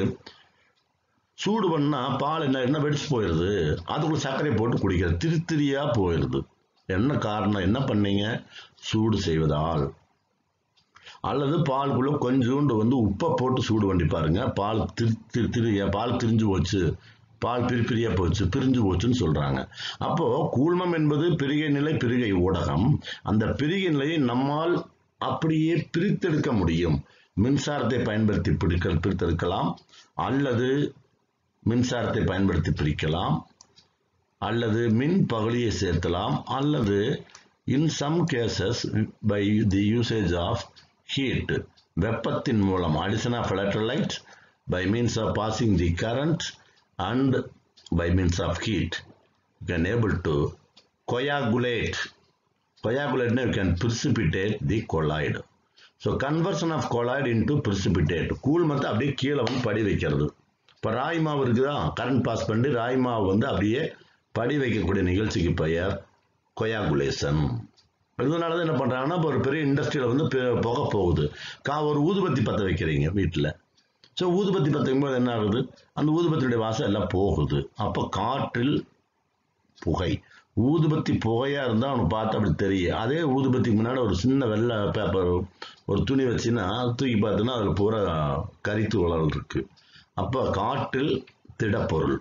சூடு பண்ணா பால் என்ன என்ன வெடிச்சு போயிடுது அதுக்குள்ள சர்க்கரை போட்டு குடிக்கிறது திரி திரியா போயிடுது என்ன காரணம் என்ன பண்ணீங்க சூடு செய்வதால் அல்லது பாலுக்குள்ள கொஞ்சோண்டு வந்து உப்பை போட்டு சூடு பண்ணி பாருங்க பால் திரு திரு திரு பால் திரிஞ்சு போச்சு பால் பிரிப்பிரியா போச்சு பிரிஞ்சு போச்சுன்னு சொல்றாங்க அப்போ கூழ்மம் என்பது பிரிகை நிலை பிரிகை ஊடகம் அந்த பிரிகை நிலையை நம்மால் அப்படியே பிரித்தெடுக்க முடியும் மின்சாரத்தை பயன்படுத்தி பிடிக்க பிரித்தெடுக்கலாம் அல்லது மின்சாரத்தை பயன்படுத்தி பிரிக்கலாம் அல்லது மின் பகுதியை சேர்த்தலாம் அல்லது in some cases by the usage of heat வெப்பத்தின் மூலம் addition of electrolyte by means of passing the current and by means of heat you can able to coagulate coagulate you can precipitate the colloid so conversion of colloid into precipitate கூழ்மத்தை அப்படியே கீழே வந்து படி வைக்கிறது இப்போ ராய் மாவு இருக்குதா current pass பண்ணி ராய் மாவு வந்து அப்படியே படி வைக்கக்கூடிய நிகழ்ச்சிக்கு பெயர் கொயாகுலேஷன் இதனால தான் என்ன பண்ணுறாங்கன்னா இப்போ ஒரு பெரிய இண்டஸ்ட்ரியில் வந்து பெ- புகை போகுது கா ஒரு ஊதுபத்தி பற்ற வைக்கிறீங்க வீட்டில் ஸோ ஊதுபத்தி பற்ற வைக்கும்போது என்ன ஆகுது அந்த ஊதுபத்தியுடைய வாசம் எல்லாம் போகுது அப்போ காற்றில் புகை ஊதுபத்தி புகையா இருந்தா அவனுக்கு பார்த்து அப்படி தெரியும் அதே ஊதுபத்திக்கு முன்னாடி ஒரு சின்ன வெள்ளை பேப்பர் ஒரு துணி வச்சுன்னா தூக்கி பார்த்தோன்னா அதில் பூரா கரித்துவளல் இருக்கு அப்போ காற்றில் திடப்பொருள்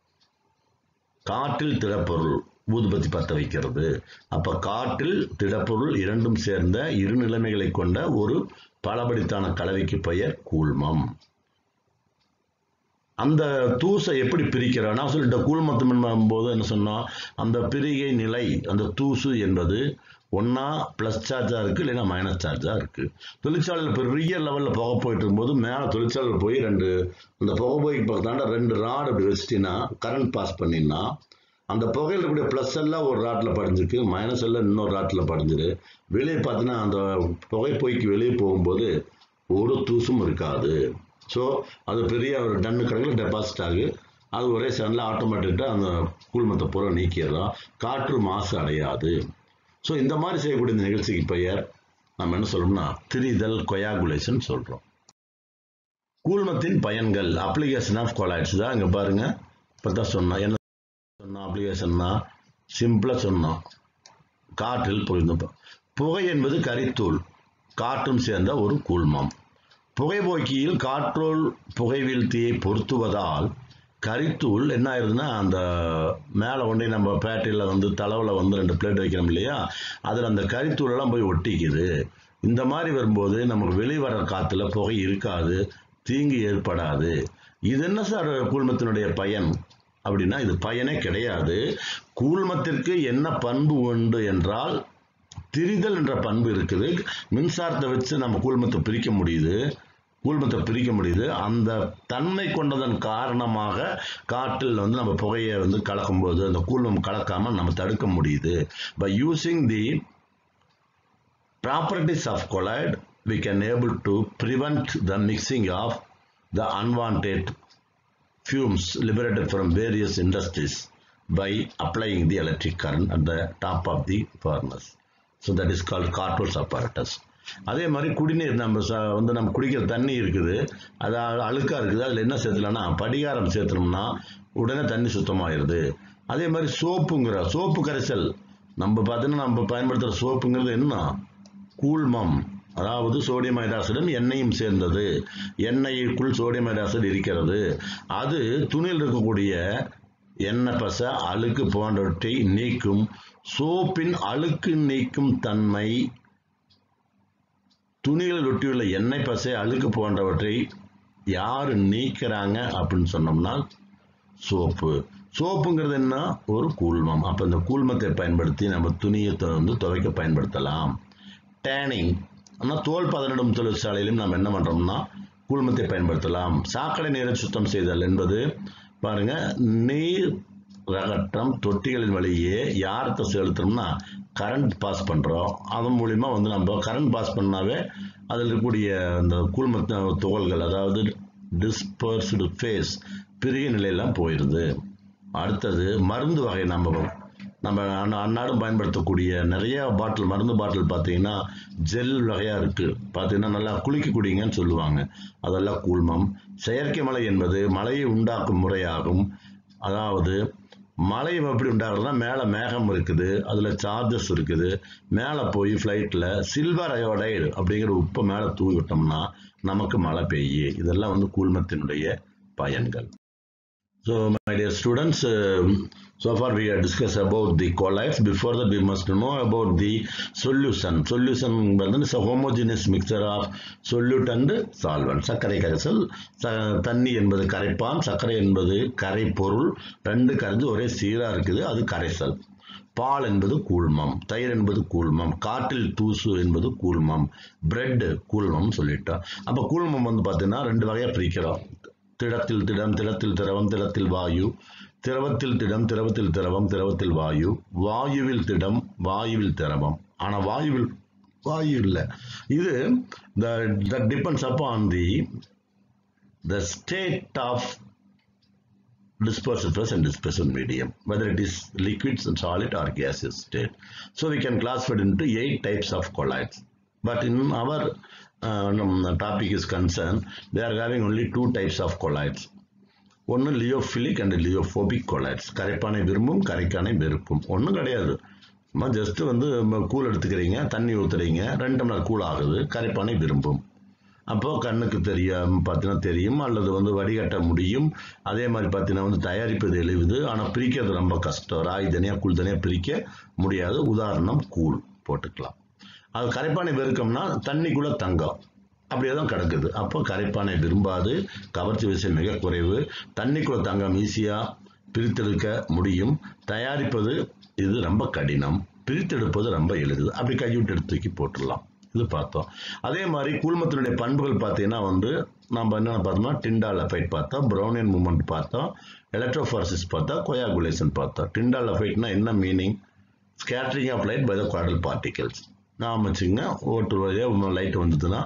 காற்றில் திடப்பொருள் ஊதுபத்தி பற்ற வைக்கிறது அப்ப காற்றில் திடப்பொருள் இரண்டும் சேர்ந்த இரு நிலைமைகளை கொண்ட ஒரு பலபடித்தான கலவைக்கு பெயர் கூழ்மம் அந்த தூசை எப்படி பிரிக்கிறோம் நான் சொல்லிட்ட கூழ்மத்தம் போது என்ன சொன்னோம் அந்த பிரிகை நிலை அந்த தூசு என்பது ஒன்னா பிளஸ் சார்ஜா இருக்கு இல்லைன்னா மைனஸ் சார்ஜா இருக்கு தொழிற்சாலையில் பெரிய லெவல்ல புகை போயிட்டு இருக்கும்போது மேல தொழிற்சாலையில் போய் ரெண்டு அந்த புகை போய் பார்த்தாண்டா ரெண்டு ராடு அப்படி வச்சிட்டீங்கன்னா கரண்ட் பாஸ் பண்ணினா அந்த புகையில் இருக்கக்கூடிய ப்ளஸ் எல்லாம் ஒரு ராட்டில் படிஞ்சிருக்கு மைனஸ் எல்லாம் இன்னொரு ராட்டில் படிஞ்சிரு வெளியே பார்த்தீங்கன்னா அந்த புகை போய்க்கு வெளியே போகும்போது ஒரு தூசும் இருக்காது ஸோ அது பெரிய ஒரு டன்னு கணக்கில் டெபாசிட் ஆகி அது ஒரே செகண்டில் ஆட்டோமேட்டிக்காக அந்த கூழ்மத்தை பூரா நீக்கிடலாம் காற்று மாசு அடையாது ஸோ இந்த மாதிரி செய்யக்கூடிய இந்த நிகழ்ச்சிக்கு பெயர் நம்ம என்ன சொல்லணும்னா திரிதல் கொயாகுலேஷன் சொல்கிறோம் கூழ்மத்தின் பயன்கள் அப்ளிகேஷன் ஆஃப் கொலாய்ட்ஸ் தான் இங்கே பாருங்க இப்போ தான் சொன்னோம் என்ன சொன்னோம் அப்ளிகேஷன்னா சிம்பிளாக சொன்னோம் காற்றில் புரிந்து புகை என்பது கரித்தூள் காற்றும் சேர்ந்த ஒரு கூழ்மம் புகைபோக்கியில் காற்றோல் புகை வீழ்த்தியை பொருத்துவதால் கரித்தூள் என்ன ஆயிருதுன்னா அந்த மேலே ஒன்றே நம்ம பேட்டரியில் வந்து தளவில் வந்து ரெண்டு பிளேட் வைக்கிறோம் இல்லையா அதில் அந்த கரித்தூளெல்லாம் போய் ஒட்டிக்குது இந்த மாதிரி வரும்போது நமக்கு வெளிவர காற்றுல புகை இருக்காது தீங்கு ஏற்படாது இது என்ன சார் கூழ்மத்தினுடைய பயன் அப்படின்னா இது பயனே கிடையாது கூழ்மத்திற்கு என்ன பண்பு உண்டு என்றால் திரிதல் என்ற பண்பு இருக்குது மின்சாரத்தை வச்சு நம்ம கூழ்மத்தை பிரிக்க முடியுது கூழ்மத்தை பிரிக்க முடியுது அந்த தன்மை கொண்டதன் காரணமாக காற்றில் வந்து நம்ம புகையை வந்து கலக்கும்போது அந்த கூழ்மம் கலக்காம நம்ம தடுக்க முடியுது by using the properties of colloid we can able to prevent the mixing of the unwanted fumes liberated from various industries by applying the electric current at the top of the furnace. So that is called Cartels apparatus. அதே மாதிரி குடிநீர் நம்ம ச- வந்து நம்ம குடிக்கிற தண்ணி இருக்குது அது அ- அழுக்கா இருக்குது அதில் என்ன சேர்த்துலன்னா படிகாரம் சேர்த்துனோம்னா உடனே தண்ணி சுத்தமாயிருது அதே மாதிரி சோப்புங்கிற சோப்பு கரைசல் நம்ம பார்த்தீங்கன்னா நம்ம பயன்படுத்துகிற சோப்புங்கிறது என்ன கூழ்மம் அதாவது சோடியம் ஹைட்ராக்சைடும் எண்ணெயும் சேர்ந்தது எண்ணெய்க்குள் சோடியம் ஹைட்ராக்சைடு இருக்கிறது அது துணியில் இருக்கக்கூடிய எண்ணெய் பசை அழுக்கு போன்றவற்றை நீக்கும் சோப்பின் அழுக்கு நீக்கும் தன்மை துணிகளில் ஒட்டியுள்ள எண்ணெய் பசை அழுக்கு போன்றவற்றை யார் நீக்கிறாங்க அப்படின்னு சொன்னோம்னா சோப்பு சோப்புங்கிறது என்ன ஒரு கூழ்மம் அப்போ இந்த கூழ்மத்தை பயன்படுத்தி நம்ம துணியை து- வந்து துவைக்க பயன்படுத்தலாம் டேனிங் ஆனால் தோல் பதனிடும் தொழிற்சாலையிலும் நம்ம என்ன பண்ணுறோம்னா கூழ்மத்தை பயன்படுத்தலாம் சாக்கடை நீரை சுத்தம் செய்தல் என்பது பாருங்க நீர் ரகற்றம் தொட்டிகளின் வழியே யார்கிட்ட செலுத்துறோம்னா கரண்ட் பாஸ் பண்ணுறோம் அதன் மூலிமா வந்து நம்ம கரண்ட் பாஸ் பண்ணாவே அதில் இருக்கக்கூடிய அந்த கூழ்மத்த துகள்கள் அதாவது டிஸ்பர்ஸ்டு ஃபேஸ் பிரிய நிலையெல்லாம் போயிடுது அடுத்தது மருந்து வகை நம்ம நம்ம அன்ன- அன்னாடம் பயன்படுத்தக்கூடிய நிறைய பாட்டில் மருந்து பாட்டில் பார்த்தீங்கன்னா ஜெல் வகையாக இருக்குது பார்த்தீங்கன்னா நல்லா குளிக்க குடிங்கன்னு சொல்லுவாங்க அதெல்லாம் கூழ்மம் செயற்கை மழை என்பது மழையை உண்டாக்கும் முறையாகும் அதாவது மழை எப்படி உண்டாகுதுன்னா மேலே மேகம் இருக்குது அதில் சார்ஜஸ் இருக்குது மேலே போய் ஃப்ளைட்டில் சில்வர் அயோடைடு அப்படிங்கிற உப்பை மேலே தூவி விட்டோம்னா நமக்கு மழை பெய்யு இதெல்லாம் வந்து கூழ்மத்தினுடைய பயன்கள் So, my dear students, um, so far we have discussed about the colloids. Before that, we must know about the solution. Solution is a homogeneous mixture of solute and solvent. சர்க்கரை கரைசல் ச- தண்ணி என்பது கரைப்பான் சர்க்கரை என்பது கரைப்பொருள் ரெண்டு கரைஞ்சு ஒரே சீரா இருக்குது அது கரைசல் பால் என்பது கூழ்மம் தயிர் என்பது கூழ்மம் காற்றில் தூசு என்பது கூழ்மம் பிரெட் கூழ்மம் சொல்லிட்டோம் அப்ப கூழ்மம் வந்து பார்த்தீங்கன்னா ரெண்டு வகையா பிரிக்கிறோம் திடத்தில் திடம் திடத்தில் திரவம் திடத்தில் வாயு திரவத்தில் திடம் திரவத்தில் திரவம் திரவத்தில் வாயு வாயுவில் திடம் வாயுவில் திரவம் ஆனா வாயுவில் வாயு இல்லை இது the depends upon the the state of dispersed phase and dispersed medium, whether it is liquid, solid or gaseous state. So we can classify it into eight types of colloids. But in our uh, um, topic is concerned, they are having only two types of colloids. ஒன்று லியோஃபிலிக் and லியோஃபோபிக் colloids கரைப்பானை விரும்பும் கரைக்கானை வெறுக்கும் ஒன்றும் கிடையாது சும்மா just வந்து ம- கூழ் எடுத்துக்கிறீங்க தண்ணி ஊற்றுறீங்க ரெண்டு மணி நேரம் கூழ் ஆகுது கரைப்பானை விரும்பும் அப்போ கண்ணுக்கு தெரியாம பார்த்தீங்கன்னா தெரியும் அல்லது வந்து வடிகட்ட முடியும் அதே மாதிரி பார்த்தீங்கன்னா வந்து தயாரிப்பது எளிது ஆனால் பிரிக்கிறது ரொம்ப கஷ்டம் ராய் தனியாக கூழ் தனியாக பிரிக்க முடியாது உதாரணம் கூழ் போட்டுக்கலாம் அது கரைப்பானை வெறுக்கம்னா தண்ணிக்குள்ள தங்கம் அப்படியே தான் கிடக்குது அப்போ கரைப்பானை விரும்பாது கவர்ச்சி விசை மிக குறைவு தண்ணிக்குள்ள தங்கம் ஈஸியாக பிரித்தெடுக்க முடியும் தயாரிப்பது இது ரொம்ப கடினம் பிரித்தெடுப்பது ரொம்ப எளிது அப்படி கைவிட்டு எடுத்து தூக்கி போட்டுடலாம் இது பார்த்தோம் அதே மாதிரி கூழ்மத்தினுடைய பண்புகள் பார்த்தீங்கன்னா வந்து நம்ம என்ன பார்த்தோம்னா டிண்டால் எஃபெக்ட் பார்த்தோம் ப்ரௌனியன் மூமெண்ட் பார்த்தோம் எலக்ட்ரோஃபார்சிஸ் பார்த்தோம் கொயாகுலேஷன் பார்த்தோம் டிண்டால் எஃபெக்ட்னா என்ன meaning scattering of light by the colloidal particles நாம் வச்சுங்க ஓட்டு வழியாக லைட் வந்ததுன்னா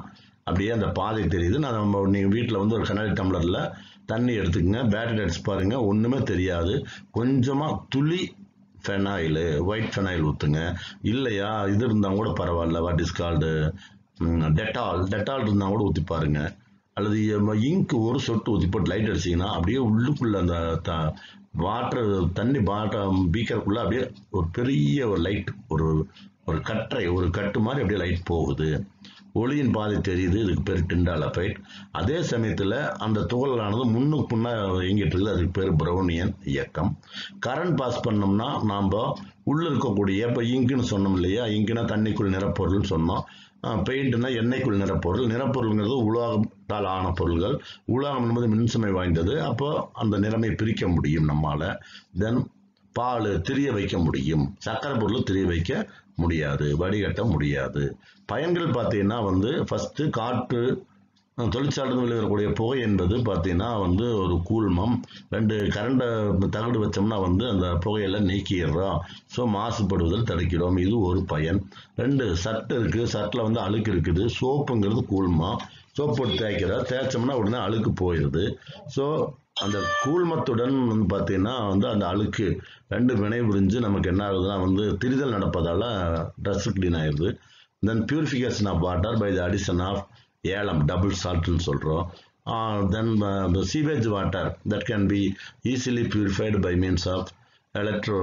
அப்படியே அந்த பாதை தெரியுது நான் நம்ம நீங்கள் வீட்டில் வந்து ஒரு கண்ணாடி டம்ளரில் தண்ணி எடுத்துக்கங்க பேட்டரி அடிச்சு பாருங்க ஒன்றுமே தெரியாது கொஞ்சமாக துளி ஃபெனாயில் ஒயிட் ஃபெனாயில் ஊற்றுங்க இல்லையா இது இருந்தால் கூட பரவாயில்ல what is called Dettol Dettol இருந்தால் கூட ஊற்றி பாருங்க அல்லது இங்க் ஒரு சொட்டு ஊற்றி போட்டு லைட் அடிச்சிங்கன்னா அப்படியே உள்ளுக்குள்ள அந்த த வாட்டர் தண்ணி பாட்ட பீக்கருக்குள்ள அப்படியே ஒரு பெரிய ஒரு லைட் ஒரு ஒரு கற்றை ஒரு கட்டு மாதிரி அப்படியே லைட் போகுது ஒளியின் பாதை தெரியுது இதுக்கு பேர் டிண்டாலபைட் அதே சமயத்தில் அந்த துகளானது முன்னுக்கு முன்னா இயங்கிட்டு இருக்குது அதுக்கு பேர் பிரௌனியன் இயக்கம் கரண்ட் பாஸ் பண்ணோம்னா நாம் உள்ள இருக்கக்கூடிய இப்போ இங்குன்னு சொன்னோம் இல்லையா இங்குனா தண்ணிக்குள் நிறப்பொருள்னு சொன்னோம் பெயிண்ட்னா எண்ணெய்க்குள் நிறப்பொருள் நிறப்பொருள்ங்கிறது உலோகத்தால் ஆன பொருள்கள் உலோகம் என்பது மின்சுமை வாய்ந்தது அப்போ அந்த நிறமை பிரிக்க முடியும் நம்மால தென் பால் திரிய வைக்க முடியும் சக்கரை பொருள் திரிய வைக்க முடியாது வடிகட்ட முடியாது பயன்கள் பார்த்தீங்கன்னா வந்து ஃபஸ்ட்டு காற்று தொழிற்சாலைகள் வெளிவரக்கூடிய புகை என்பது பார்த்தீங்கன்னா வந்து ஒரு கூழ்மம் ரெண்டு கரண்டை தகடு வச்சோம்னா வந்து அந்த புகையெல்லாம் நீக்கிடுறோம் ஸோ மாசுபடுவதில் தடுக்கிறோம் இது ஒரு பயன் ரெண்டு சட்டு இருக்குது சட்டில் வந்து அழுக்கு இருக்குது சோப்புங்கிறது கூழ்மம் சோப்பு போட்டு தேய்க்கிறோம் தேய்ச்சோம்னா உடனே அழுக்கு போயிடுது ஸோ அந்த கூழ்மத்துடன் வந்து பார்த்தீங்கன்னா வந்து அந்த அழுக்கு ரெண்டு வினை புரிஞ்சு நமக்கு என்ன ஆகுதுன்னா வந்து திரிதல் நடப்பதால் ட்ரெஸ் க்ளீன் ஆயிடுது then purification of water by the addition of alum double சால்ட்னு சொல்கிறோம் தென் the sewage water that can be easily purified by means of electro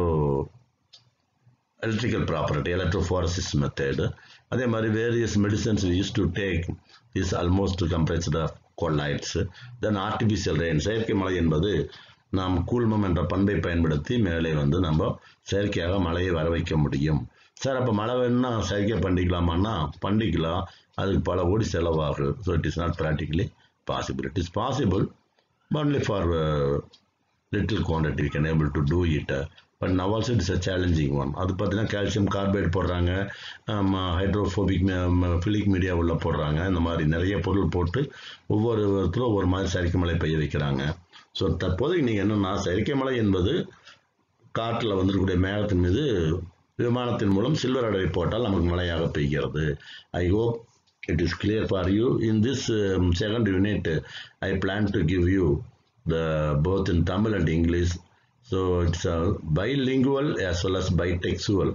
electrical property electrophoresis method அதே மாதிரி various medicines we used to take is almost comprised of colloids then artificial rain செயற்கை மழை என்பது நாம் கூழ்மம் என்ற பண்பை பயன்படுத்தி மேலே வந்து நம்ம செயற்கையாக மழையை வர வைக்க முடியும் சார் அப்போ மழை வேணும்னா செயற்கை பண்ணிக்கலாமான்னா பண்ணிக்கலாம் அதுக்கு பல கோடி செலவாகும் so it is not practically possible it is possible only for uh, little quantity we can able to do it uh, but now also it is a challenging one அது பார்த்தீங்கன்னா கால்சியம் கார்பைட் போடுறாங்க hydrophobic philic media உள்ள போடுறாங்க இந்த மாதிரி நிறைய பொருள் போட்டு ஒவ்வொரு விதத்தில் ஒவ்வொரு மாதிரி செயற்கை மழை பெய்ய வைக்கிறாங்க ஸோ தற்போதைக்கு நீங்கள் என்னென்னா செயற்கை மழை என்பது காற்றில் வந்திருக்கக்கூடிய மேகத்தின் மீது விமானத்தின் மூலம் சில்வர் அடவை போட்டால் நமக்கு மழையாக பெய்கிறது I hope it is clear for you in this um, second unit uh, i plan to give you the both in tamil and english so it's a bilingual as well as bitextual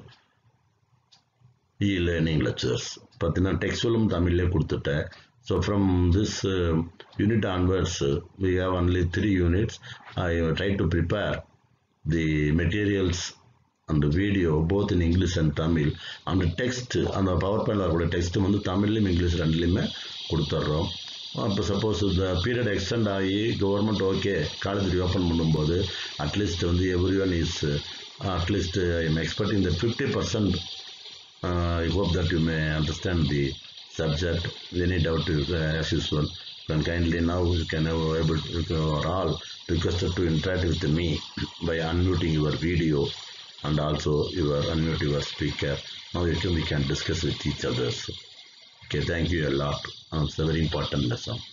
e-learning lectures பார்த்தீங்கன்னா டெக்ஸ்டுவலும் தமிழ்லேயே கொடுத்துட்டேன் so from this unit onwards we have only three units I try to prepare the materials அந்த video both in English and Tamil அந்த text அந்த power பாயிண்டில் வரக்கூடிய text வந்து தமிழ்லையும் இங்கிலீஷ் ரெண்டுலேயுமே கொடுத்துட்றோம் இப்போ சப்போஸ் இந்த பீரியட் எக்ஸ்டெண்ட் ஆகி கவர்மெண்ட் ஓகே காலேஜ் ரீஓப்பன் பண்ணும்போது அட்லீஸ்ட் வந்து every one is at least I am expecting the fifty percent I hope that you may understand the subject any doubt as usual can kindly now you can have able to, you are all requested to interact with me by unmuting your video and also your unmute your speaker. Now you can, we can discuss with each others. Okay, thank you a lot. Uh, it's a very important lesson.